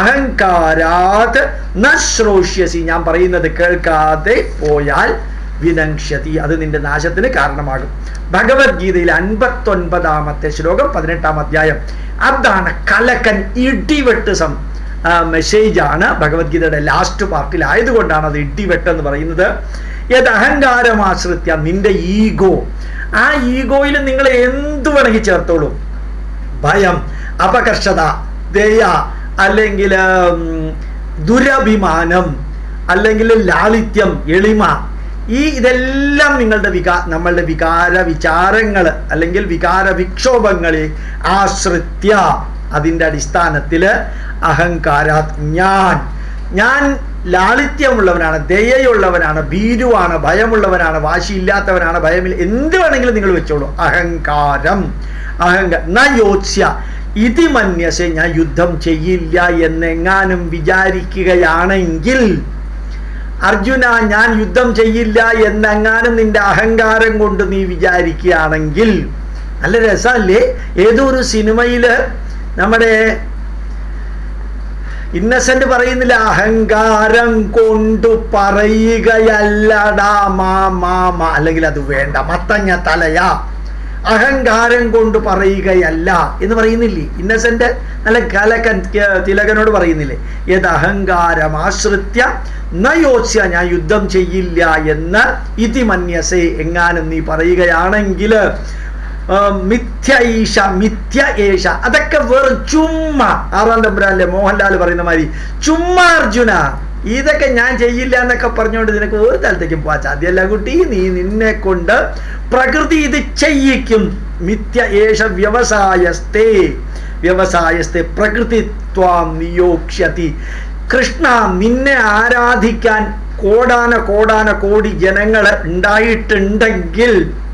അഹങ്കാരാത് നശ്രോഷ്യസി ഞാൻ പറയുന്നത് കേൾക്കാതെ പോയാൽ വിനങ്ഷ്യതി അത് നിന്റെ നാശത്തിന് കാരണമാകും ഭഗവത്ഗീതയിൽ അൻപത്തൊൻപതാമത്തെ ശ്ലോകം പതിനെട്ടാം അധ്യായം അതാണ് കലക്കൻ ഇടിവെട്ട് സം മെസ്സേജ് ആണ് ഭഗവത്ഗീതയുടെ ലാസ്റ്റ് പാർട്ടിൽ ആയതുകൊണ്ടാണ് അത് ഇടിവെട്ടെന്ന് പറയുന്നത് യത് അഹങ്കാരമാശ്രിത്യ നിന്റെ ഈഗോ ആ ഈഗോയിൽ നിങ്ങൾ എന്തു വേണമെങ്കിൽ ചേർത്തോളൂ ഭയം അപകർഷത ദയ അല്ലെങ്കിൽ ഉം, ദുരഭിമാനം അല്ലെങ്കിൽ ലാളിത്യം എളിമ ഈ ഇതെല്ലാം നിങ്ങളുടെ വികാ നമ്മളുടെ വികാര വിചാരങ്ങൾ അല്ലെങ്കിൽ വികാര വിക്ഷോഭങ്ങളെ ആശ്രിത്യ അതിൻ്റെ അടിസ്ഥാനത്തിൽ അഹങ്കാരാത് ഞാൻ ഞാൻ ലാളിത്യമുള്ളവനാണ് ദയയുള്ളവനാണ് ഭീരുവാണ് ഭയമുള്ളവനാണ് വാശിയില്ലാത്തവനാണ് ഭയമില്ല എന്ത് വേണമെങ്കിലും നിങ്ങൾ വെച്ചോളൂ അഹങ്കാരം അഹങ്കാര ന യോത്സ്യ ഇതി മന്യസെ ഞാൻ യുദ്ധം ചെയ്യില്ല എന്നെങ്ങാനും വിചാരിക്കുകയാണെങ്കിൽ അർജുന ഞാൻ യുദ്ധം ചെയ്യില്ല എന്നെങ്ങാനും നിന്റെ അഹങ്കാരം കൊണ്ട് നീ വിചാരിക്കുകയാണെങ്കിൽ നല്ല രസമല്ലേ ഏതോ ഒരു സിനിമയില് നമ്മുടെ ഇന്നസെന്റ് പറയുന്നില്ല അഹങ്കാരം കൊണ്ട് പറയുകയല്ലടാ മാ മാ മാ അല്ലെങ്കിൽ അത് വേണ്ട മത്തങ്ങ തലയാ അഹങ്കാരം കൊണ്ട് പറയുകയല്ല എന്ന് പറയുന്നില്ലേ ഇന്നസെന്റ് നല്ല കലക്കൻ ക- തിലകനോട് പറയുന്നില്ലേ ഏത് അഹങ്കാരം ആശ്രിത്യ നയോസ്യ ഞാൻ യുദ്ധം ചെയ്യില്ല എന്ന് ഇതി മന്യസേ എങ്ങാനും നീ പറയുകയാണെങ്കിൽ മിഥ്യ ഈശ മിഥ്യ ഏഷ അതൊക്കെ വെറും ചുമ്മാ ആറാം തമ്പുരാനിലെ മോഹൻലാൽ പറയുന്ന മാതിരി ചുമ്മാ അർജുന ഇതൊക്കെ ഞാൻ ചെയ്യില്ല എന്നൊക്കെ പറഞ്ഞുകൊണ്ട് നിനക്ക് ഒരു തലത്തേക്കും പോവാൻ സാധ്യമല്ല കുട്ടി നീ നിന്നെ കൊണ്ട് പ്രകൃതി ഇത് ചെയ്യിക്കും മിഥ്യ ഏഷ വ്യവസായസ്തേ വ്യവസായസ്തേ പ്രകൃതി ത്വാം നിയോക്ഷ്യതി കൃഷ്ണ നിന്നെ ആരാധിക്കാൻ കോടാന കോടാന കോടി ജനങ്ങൾ ഉണ്ടായിട്ടുണ്ടെങ്കിൽ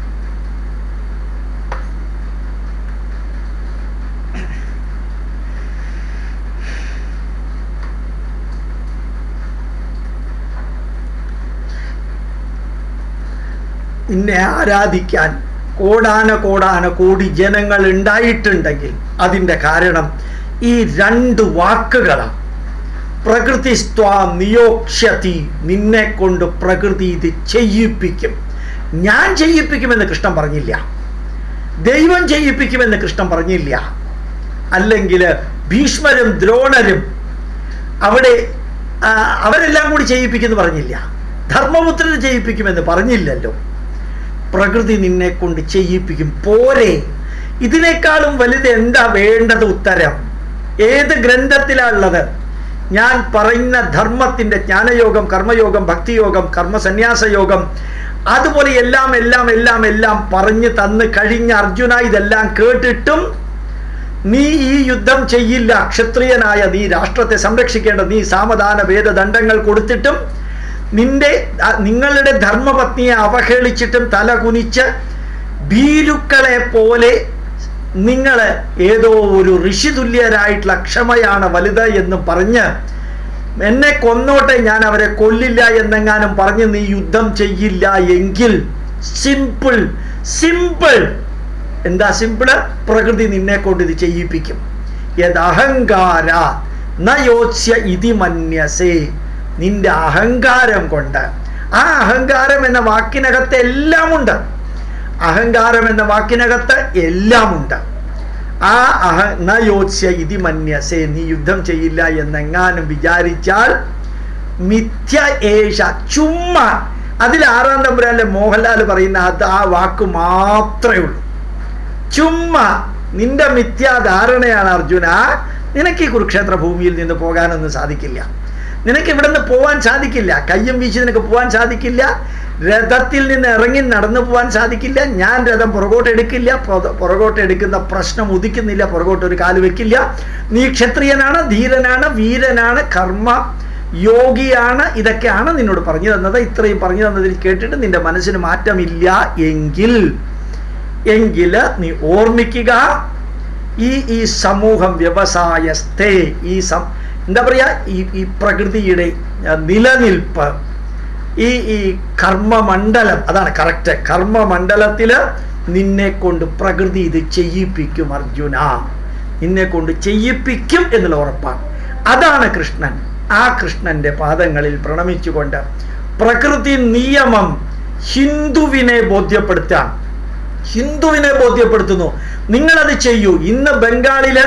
നിന്നെ ആരാധിക്കാൻ കോടാന കോടാന കോടി ജനങ്ങൾ ഉണ്ടായിട്ടുണ്ടെങ്കിൽ അതിൻ്റെ കാരണം ഈ രണ്ട് വാക്കുകളാണ് പ്രകൃതി സ്വാം നിയോക്ഷ്യതി നിന്നെ കൊണ്ട് പ്രകൃതി ഇത് ചെയ്യിപ്പിക്കും ഞാൻ ചെയ്യിപ്പിക്കുമെന്ന് കൃഷ്ണൻ പറഞ്ഞില്ല ദൈവം ചെയ്യിപ്പിക്കുമെന്ന് കൃഷ്ണൻ പറഞ്ഞില്ല അല്ലെങ്കിൽ ഭീഷ്മരും ദ്രോണരും അവിടെ ആ, അവരെല്ലാം കൂടി ചെയ്യിപ്പിക്കുമെന്ന് പറഞ്ഞില്ല ധർമ്മപുത്രന് ചെയ്യിപ്പിക്കുമെന്ന് പറഞ്ഞില്ലല്ലോ പ്രകൃതി നിന്നെ കൊണ്ട് ചെയ്യിപ്പിക്കും പോരെ ഇതിനേക്കാളും വലുത് എന്താ വേണ്ടത് ഉത്തരം ഏത് ഗ്രന്ഥത്തിലാണുള്ളത് ഞാൻ പറയുന്ന ധർമ്മത്തിന്റെ ജ്ഞാനയോഗം കർമ്മയോഗം ഭക്തിയോഗം കർമ്മസന്യാസയോഗം അതുപോലെ എല്ലാം എല്ലാം എല്ലാം എല്ലാം പറഞ്ഞു തന്ന് കഴിഞ്ഞ അർജുന ഇതെല്ലാം കേട്ടിട്ടും നീ ഈ യുദ്ധം ചെയ്യില്ല ക്ഷത്രിയനായ നീ രാഷ്ട്രത്തെ സംരക്ഷിക്കേണ്ട നീ സാമധാന വേദദണ്ഡങ്ങൾ കൊടുത്തിട്ടും നിന്റെ ആ, നിങ്ങളുടെ ധർമ്മപത്നിയെ അവഹേളിച്ചിട്ടും തല കുനിച്ച് ഭീരുക്കളെ പോലെ നിങ്ങൾ ഏതോ ഒരു ഋഷിതുല്യരായിട്ടുള്ള ക്ഷമയാണ് വലുത് എന്ന് പറഞ്ഞ് എന്നെ കൊന്നോട്ടെ ഞാൻ അവരെ കൊല്ലില്ല എന്നെങ്ങാനും പറഞ്ഞ് നീ യുദ്ധം ചെയ്യില്ല എങ്കിൽ സിമ്പിൾ സിമ്പിൾ എന്താ സിമ്പിള് പ്രകൃതി നിന്നെ കൊണ്ട് ഇത് ചെയ്യിപ്പിക്കും യദഹങ്കാര നയോച്യ ഇതി മന്യസേ നിന്റെ അഹങ്കാരം കൊണ്ട് ആ അഹങ്കാരം എന്ന വാക്കിനകത്ത് എല്ലാം ഉണ്ട് അഹങ്കാരം എന്ന വാക്കിനകത്ത് എല്ലാം ഉണ്ട് ആ അഹ നയോച്യ ഇതി മന്യസേ നീ യുദ്ധം ചെയ്യില്ല എന്നെങ്ങാനും വിചാരിച്ചാൽ മിഥ്യ ഏഷ ചുമ്മാ അതിൽ ആറാം തമ്പുരാന്റെ മോഹൻലാൽ പറയുന്ന അത് ആ വാക്ക് മാത്രമേ ഉള്ളൂ ചുമ്മാ നിന്റെ മിഥ്യാധാരണയാണ് അർജുന നിനക്ക് ഈ കുരുക്ഷേത്ര ഭൂമിയിൽ നിന്ന് പോകാനൊന്നും സാധിക്കില്ല നിനക്ക് ഇവിടെ നിന്ന് പോവാൻ സാധിക്കില്ല കയ്യും വീശി നിനക്ക് പോവാൻ സാധിക്കില്ല രഥത്തിൽ നിന്ന് ഇറങ്ങി നടന്നു പോവാൻ സാധിക്കില്ല ഞാൻ രഥം പുറകോട്ട് എടുക്കില്ല പുറ- പുറകോട്ട് എടുക്കുന്ന പ്രശ്നം ഉദിക്കുന്നില്ല പുറകോട്ട് ഒരു കാല് വെക്കില്ല നീ ക്ഷത്രിയനാണ് ധീരനാണ് വീരനാണ് കർമ്മ യോഗിയാണ് ഇതൊക്കെയാണ് നിന്നോട് പറഞ്ഞു തന്നത് ഇത്രയും പറഞ്ഞു തന്നതിൽ കേട്ടിട്ട് നിന്റെ മനസ്സിന് മാറ്റമില്ല എങ്കിൽ എങ്കിൽ നീ ഓർമ്മിക്കുക ഈ ഈ സമൂഹം വ്യവസായസ്ഥേ ഈ സം എന്താ പറയുക ഈ ഈ പ്രകൃതിയുടെ ആ, നിലനിൽപ്പ് ഈ ഈ കർമ്മമണ്ഡലം അതാണ് കറക്റ്റ് കർമ്മമണ്ഡലത്തിൽ നിന്നെ കൊണ്ട് പ്രകൃതി ഇത് ചെയ്യിപ്പിക്കും അർജുന നിന്നെ കൊണ്ട് ചെയ്യിപ്പിക്കും എന്നുള്ള ഉറപ്പാണ് അതാണ് കൃഷ്ണൻ ആ കൃഷ്ണന്റെ പാദങ്ങളിൽ പ്രണമിച്ചുകൊണ്ട് പ്രകൃതി നിയമം ഹിന്ദുവിനെ ബോധ്യപ്പെടുത്താൻ ഹിന്ദുവിനെ ബോധ്യപ്പെടുത്തുന്നു നിങ്ങളത് ചെയ്യൂ ഇന്ന് ബംഗാളില്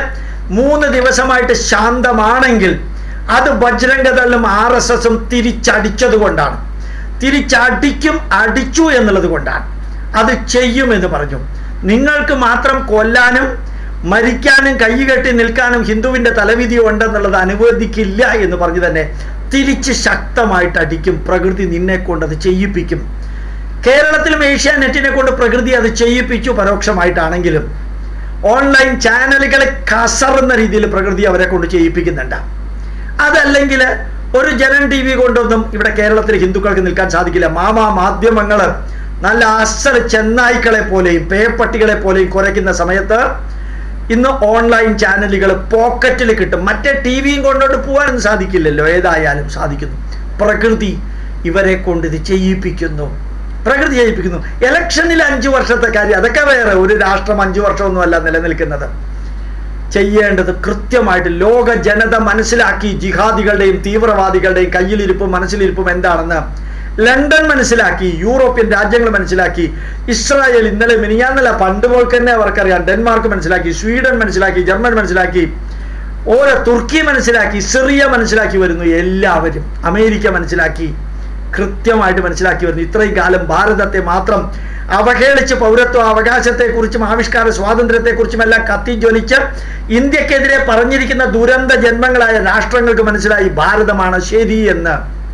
മൂന്ന് ദിവസമായിട്ട് ശാന്തമാണെങ്കിൽ അത് ബജ്രംഗദളും ആർ എസ് എസും തിരിച്ചടിച്ചത് കൊണ്ടാണ് തിരിച്ചടിക്കും അടിച്ചു എന്നുള്ളത് കൊണ്ടാണ് അത് ചെയ്യുമെന്ന് പറഞ്ഞു നിങ്ങൾക്ക് മാത്രം കൊല്ലാനും മരിക്കാനും കൈകെട്ടി നിൽക്കാനും ഹിന്ദുവിന്റെ തലവിധി ഉണ്ടെന്നുള്ളത് അനുവദിക്കില്ല എന്ന് പറഞ്ഞു തന്നെ തിരിച്ച് ശക്തമായിട്ട് അടിക്കും പ്രകൃതി നിന്നെ കൊണ്ട് അത് ചെയ്യിപ്പിക്കും കേരളത്തിലും ഏഷ്യാനെറ്റിനെ കൊണ്ട് പ്രകൃതി അത് ചെയ്യിപ്പിച്ചു പരോക്ഷമായിട്ടാണെങ്കിലും ഓൺലൈൻ ചാനലുകളെ കസറുന്ന രീതിയിൽ പ്രകൃതി അവരെ കൊണ്ട് ചെയ്യിപ്പിക്കുന്നുണ്ട് അതല്ലെങ്കിൽ ഒരു ജനൻ ടി വി കൊണ്ടൊന്നും ഇവിടെ കേരളത്തിൽ ഹിന്ദുക്കൾക്ക് നിൽക്കാൻ സാധിക്കില്ല മാമാ മാധ്യമങ്ങൾ നല്ല അസൽ ചെന്നായ്ക്കളെ പോലെയും പേപ്പട്ടികളെ പോലെയും കുരയ്ക്കുന്ന സമയത്ത് ഇന്ന് ഓൺലൈൻ ചാനലുകൾ പോക്കറ്റിൽ കിട്ടും മറ്റേ ടി വിയും കൊണ്ടോട്ട് പോകാനൊന്നും സാധിക്കില്ലല്ലോ ഏതായാലും സാധിക്കുന്നു പ്രകൃതി ഇവരെ കൊണ്ട് ഇത് ചെയ്യിപ്പിക്കുന്നു പ്രകൃതി ചെയ്യിപ്പിക്കുന്നു ഇലക്ഷനിൽ അഞ്ചു വർഷത്തെ കാര്യം അതൊക്കെ വേറെ ഒരു രാഷ്ട്രം അഞ്ചു വർഷമൊന്നുമല്ല നിലനിൽക്കുന്നത് ചെയ്യേണ്ടത് കൃത്യമായിട്ട് ലോക ജനത മനസ്സിലാക്കി ജിഹാദികളുടെയും തീവ്രവാദികളുടെയും കയ്യിലിരിപ്പും മനസ്സിലിരിപ്പും എന്താണെന്ന് ലണ്ടൻ മനസ്സിലാക്കി യൂറോപ്യൻ രാജ്യങ്ങൾ മനസ്സിലാക്കി ഇസ്രായേൽ ഇന്നലെ മിനിയാന്നല്ല പണ്ട് പോൾക്ക് തന്നെ അവർക്കറിയാം ഡെൻമാർക്ക് മനസ്സിലാക്കി സ്വീഡൻ മനസ്സിലാക്കി ജർമ്മൻ മനസ്സിലാക്കി ഓരോ തുർക്കി മനസ്സിലാക്കി സിറിയ മനസ്സിലാക്കി വരുന്നു എല്ലാവരും അമേരിക്ക മനസ്സിലാക്കി കൃത്യമായിട്ട് മനസ്സിലാക്കി വരുന്നു ഇത്രയും കാലം ഭാരതത്തെ മാത്രം അവഹേളിച്ച് പൗരത്വ അവകാശത്തെക്കുറിച്ചും ആവിഷ്കാര സ്വാതന്ത്ര്യത്തെക്കുറിച്ചും എല്ലാം കത്തിജ്വലിച്ച് ഇന്ത്യക്കെതിരെ പറഞ്ഞിരിക്കുന്ന ദുരന്ത ജന്മങ്ങളായ രാഷ്ട്രങ്ങൾക്ക് മനസ്സിലായി ഭാരതമാണ് ശരി എന്ന്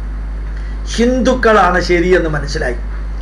ഹിന്ദുക്കളാണ് ശരിയെന്ന് മനസ്സിലായി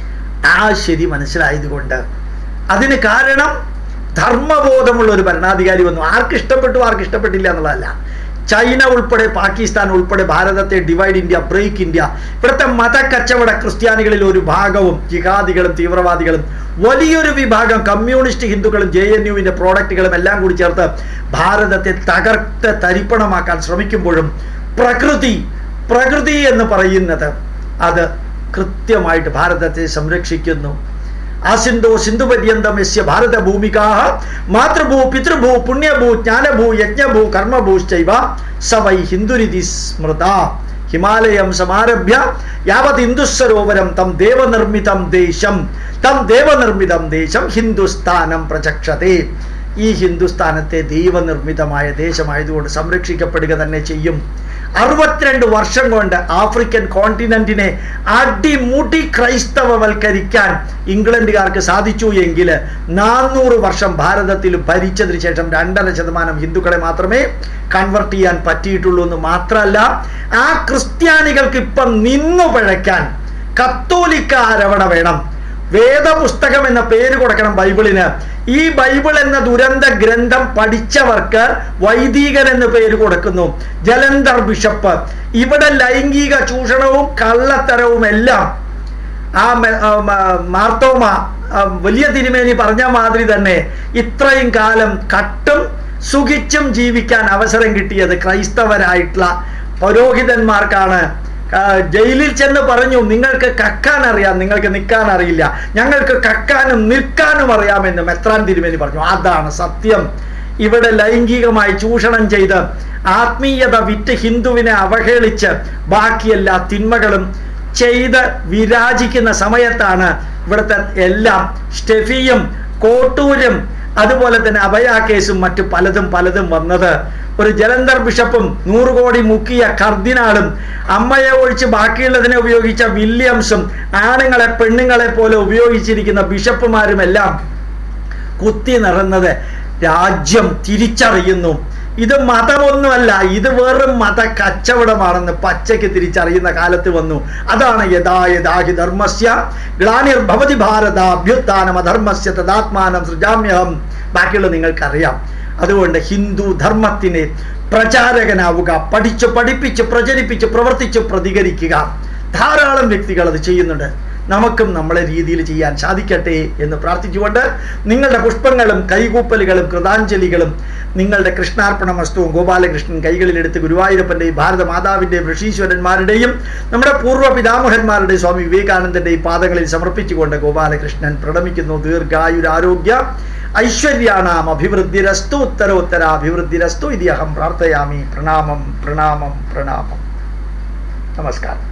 ആ ശരി മനസ്സിലായതുകൊണ്ട് അതിന് കാരണം ധർമ്മബോധമുള്ള ഒരു ഭരണാധികാരി വന്നു ആർക്ക് ഇഷ്ടപ്പെട്ടു ആർക്ക് ഇഷ്ടപ്പെട്ടില്ല എന്നുള്ളതല്ല ചൈന ഉൾപ്പെടെ പാകിസ്ഥാൻ ഉൾപ്പെടെ ഭാരതത്തെ ഡിവൈഡ് ഇന്ത്യ ബ്രേക്ക് ഇന്ത്യ ഇവിടുത്തെ മതക്കച്ചവട ക്രിസ്ത്യാനികളിൽ ഒരു ഭാഗവും ജിഹാദികളും തീവ്രവാദികളും വലിയൊരു വിഭാഗം കമ്മ്യൂണിസ്റ്റ് ഹിന്ദുക്കളും ജെ എൻ യുവിന്റെ പ്രോഡക്റ്റുകളും എല്ലാം കൂടി ചേർത്ത് ഭാരതത്തെ തകർത്ത് തരിപ്പണമാക്കാൻ ശ്രമിക്കുമ്പോഴും പ്രകൃതി പ്രകൃതി എന്ന് പറയുന്നത് അത് കൃത്യമായിട്ട് ഭാരതത്തെ സംരക്ഷിക്കുന്നു ആസിന്ധോ സിന്ധു പര്യന്തം യസ്യ ഭാരത ഭൂമികാഹ മാതൃഭൂ പിതൃഭൂ പുണ്യഭൂ ജ്ഞാനഭൂ യജ്ഞഭൂ കർമ്മഭൂശ്ചൈവ സ വൈ ഹിന്ദുരിതി സ്മൃത ഹിമാലയം സമാരഭ്യ യാവത് ഹിന്ദുസരോവരം തം ദേവനിർമ്മിതം ദേശം തം ദേവനിർമ്മിതം ദേശം ഹിന്ദുസ്ഥാനം പ്രചക്ഷതേ ഈ ഹിന്ദുസ്ഥാനത്തെ ദൈവനിർമ്മിതമായ ദേശമായതുകൊണ്ട് സംരക്ഷിക്കപ്പെടുക തന്നെ ചെയ്യും അറുപത്തിരണ്ട് വർഷം കൊണ്ട് ആഫ്രിക്കൻ കോണ്ടിനെന്റിനെ അടിമുടി ക്രൈസ്തവവൽക്കരിക്കാൻ ഇംഗ്ലണ്ടുകാർക്ക് സാധിച്ചു എങ്കിൽ നാനൂറ് വർഷം ഭാരതത്തിൽ ഭരിച്ചതിന് ശേഷം രണ്ടര ശതമാനം ഹിന്ദുക്കളെ മാത്രമേ കൺവെർട്ട് ചെയ്യാൻ പറ്റിയിട്ടുള്ളൂ എന്ന് മാത്രമല്ല ആ ക്രിസ്ത്യാനികൾക്ക് ഇപ്പം നിന്നു പഴയ്ക്കാൻ കത്തോലിക്ക ആരവണ വേണം വേദപുസ്തകം എന്ന പേര് കൊടുക്കണം ബൈബിളിന് ഈ ബൈബിൾ എന്ന ദുരന്ത ഗ്രന്ഥം പഠിച്ചവർക്ക് വൈദികൻ എന്ന് പേര് കൊടുക്കുന്നു ജലന്ധർ ബിഷപ്പ് ഇവിടെ ലൈംഗിക ചൂഷണവും കള്ളത്തരവും എല്ലാം ആ മെ- ആ മ- മാർത്തോമ ആ വലിയ തിരുമേനി പറഞ്ഞ മാതിരി തന്നെ ഇത്രയും കാലം കട്ടും സുഖിച്ചും ജീവിക്കാൻ അവസരം കിട്ടിയത് ക്രൈസ്തവരായിട്ടുള്ള പൗരോഹിതന്മാർക്കാണ് ആ, ജയിലിൽ ചെന്ന് പറഞ്ഞു നിങ്ങൾക്ക് കക്കാൻ അറിയാം നിങ്ങൾക്ക് നിൽക്കാൻ അറിയില്ല ഞങ്ങൾക്ക് കക്കാനും നിൽക്കാനും അറിയാമെന്ന് മെത്രാൻ തിരുമേനി പറഞ്ഞു അതാണ് സത്യം ഇവിടെ ലൈംഗികമായി ചൂഷണം ചെയ്ത് ആത്മീയത വിറ്റ് ഹിന്ദുവിനെ അവഹേളിച്ച് ബാക്കി എല്ലാ തിന്മകളും ചെയ്ത് വിരാജിക്കുന്ന സമയത്താണ് ഇവിടുത്തെ എല്ലാം സ്റ്റെഫിയും കോട്ടൂരും അതുപോലെ തന്നെ അഭയ കേസും മറ്റു പലതും പലതും വന്നത് ഒരു ജലന്ധർ ബിഷപ്പും നൂറ് കോടി മുക്കിയ കർദിനാളും അമ്മയെ ഒഴിച്ച് ബാക്കിയുള്ളതിനെ ഉപയോഗിച്ച വില്യംസും ആണുങ്ങളെ പെണ്ണുങ്ങളെ പോലെ ഉപയോഗിച്ചിരിക്കുന്ന ബിഷപ്പുമാരുമെല്ലാം കുത്തി നിറന്നത് രാജ്യം തിരിച്ചറിയുന്നു ഇത് മതമൊന്നുമല്ല ഇത് വെറും മത കച്ചവടമാണെന്ന് പച്ചയ്ക്ക് തിരിച്ചറിയുന്ന കാലത്ത് വന്നു അതാണ് യഥാ യഥാഹി ധർമ്മസ്യ ഗ്ലാനിർഭവതി ഭാരത അഭ്യുത്ഥാനം അധർമ്മസ്യ തദാത്മാനം സൃജാമ്യഹം ബാക്കിയുള്ള നിങ്ങൾക്കറിയാം അതുകൊണ്ട് ഹിന്ദു ധർമ്മത്തിനെ പ്രചാരകനാവുക പഠിച്ച് പഠിപ്പിച്ച് പ്രചരിപ്പിച്ച് പ്രവർത്തിച്ച് പ്രതികരിക്കുക ധാരാളം വ്യക്തികൾ അത് ചെയ്യുന്നുണ്ട് നമുക്കും നമ്മളെ രീതിയിൽ ചെയ്യാൻ സാധിക്കട്ടെ എന്ന് പ്രാർത്ഥിച്ചുകൊണ്ട് നിങ്ങളുടെ പുഷ്പങ്ങളും കൈകൂപ്പലുകളും കൃതാഞ്ജലികളും നിങ്ങളുടെ കൃഷ്ണാർപ്പണ വസ്തുവും ഗോപാലകൃഷ്ണൻ കൈകളിലെടുത്ത് ഗുരുവായൂരപ്പൻ്റെയും ഭാരത മാതാവിൻ്റെയും ഋഷീശ്വരന്മാരുടെയും നമ്മുടെ പൂർവ്വ പിതാമഹന്മാരുടെയും സ്വാമി വിവേകാനന്ദൻ്റെയും പാദങ്ങളിൽ സമർപ്പിച്ചുകൊണ്ട് ഗോപാലകൃഷ്ണൻ പ്രണമിക്കുന്നു ദീർഘായുരാരോഗ്യ ഐശ്വര്യാണാം അഭിവൃദ്ധിരസ്തു ഉത്തരോത്തര അഭിവൃദ്ധിരസ്തു ഇത് അഹം പ്രാർത്ഥയാമി പ്രണാമം പ്രണാമം പ്രണാമം നമസ്കാരം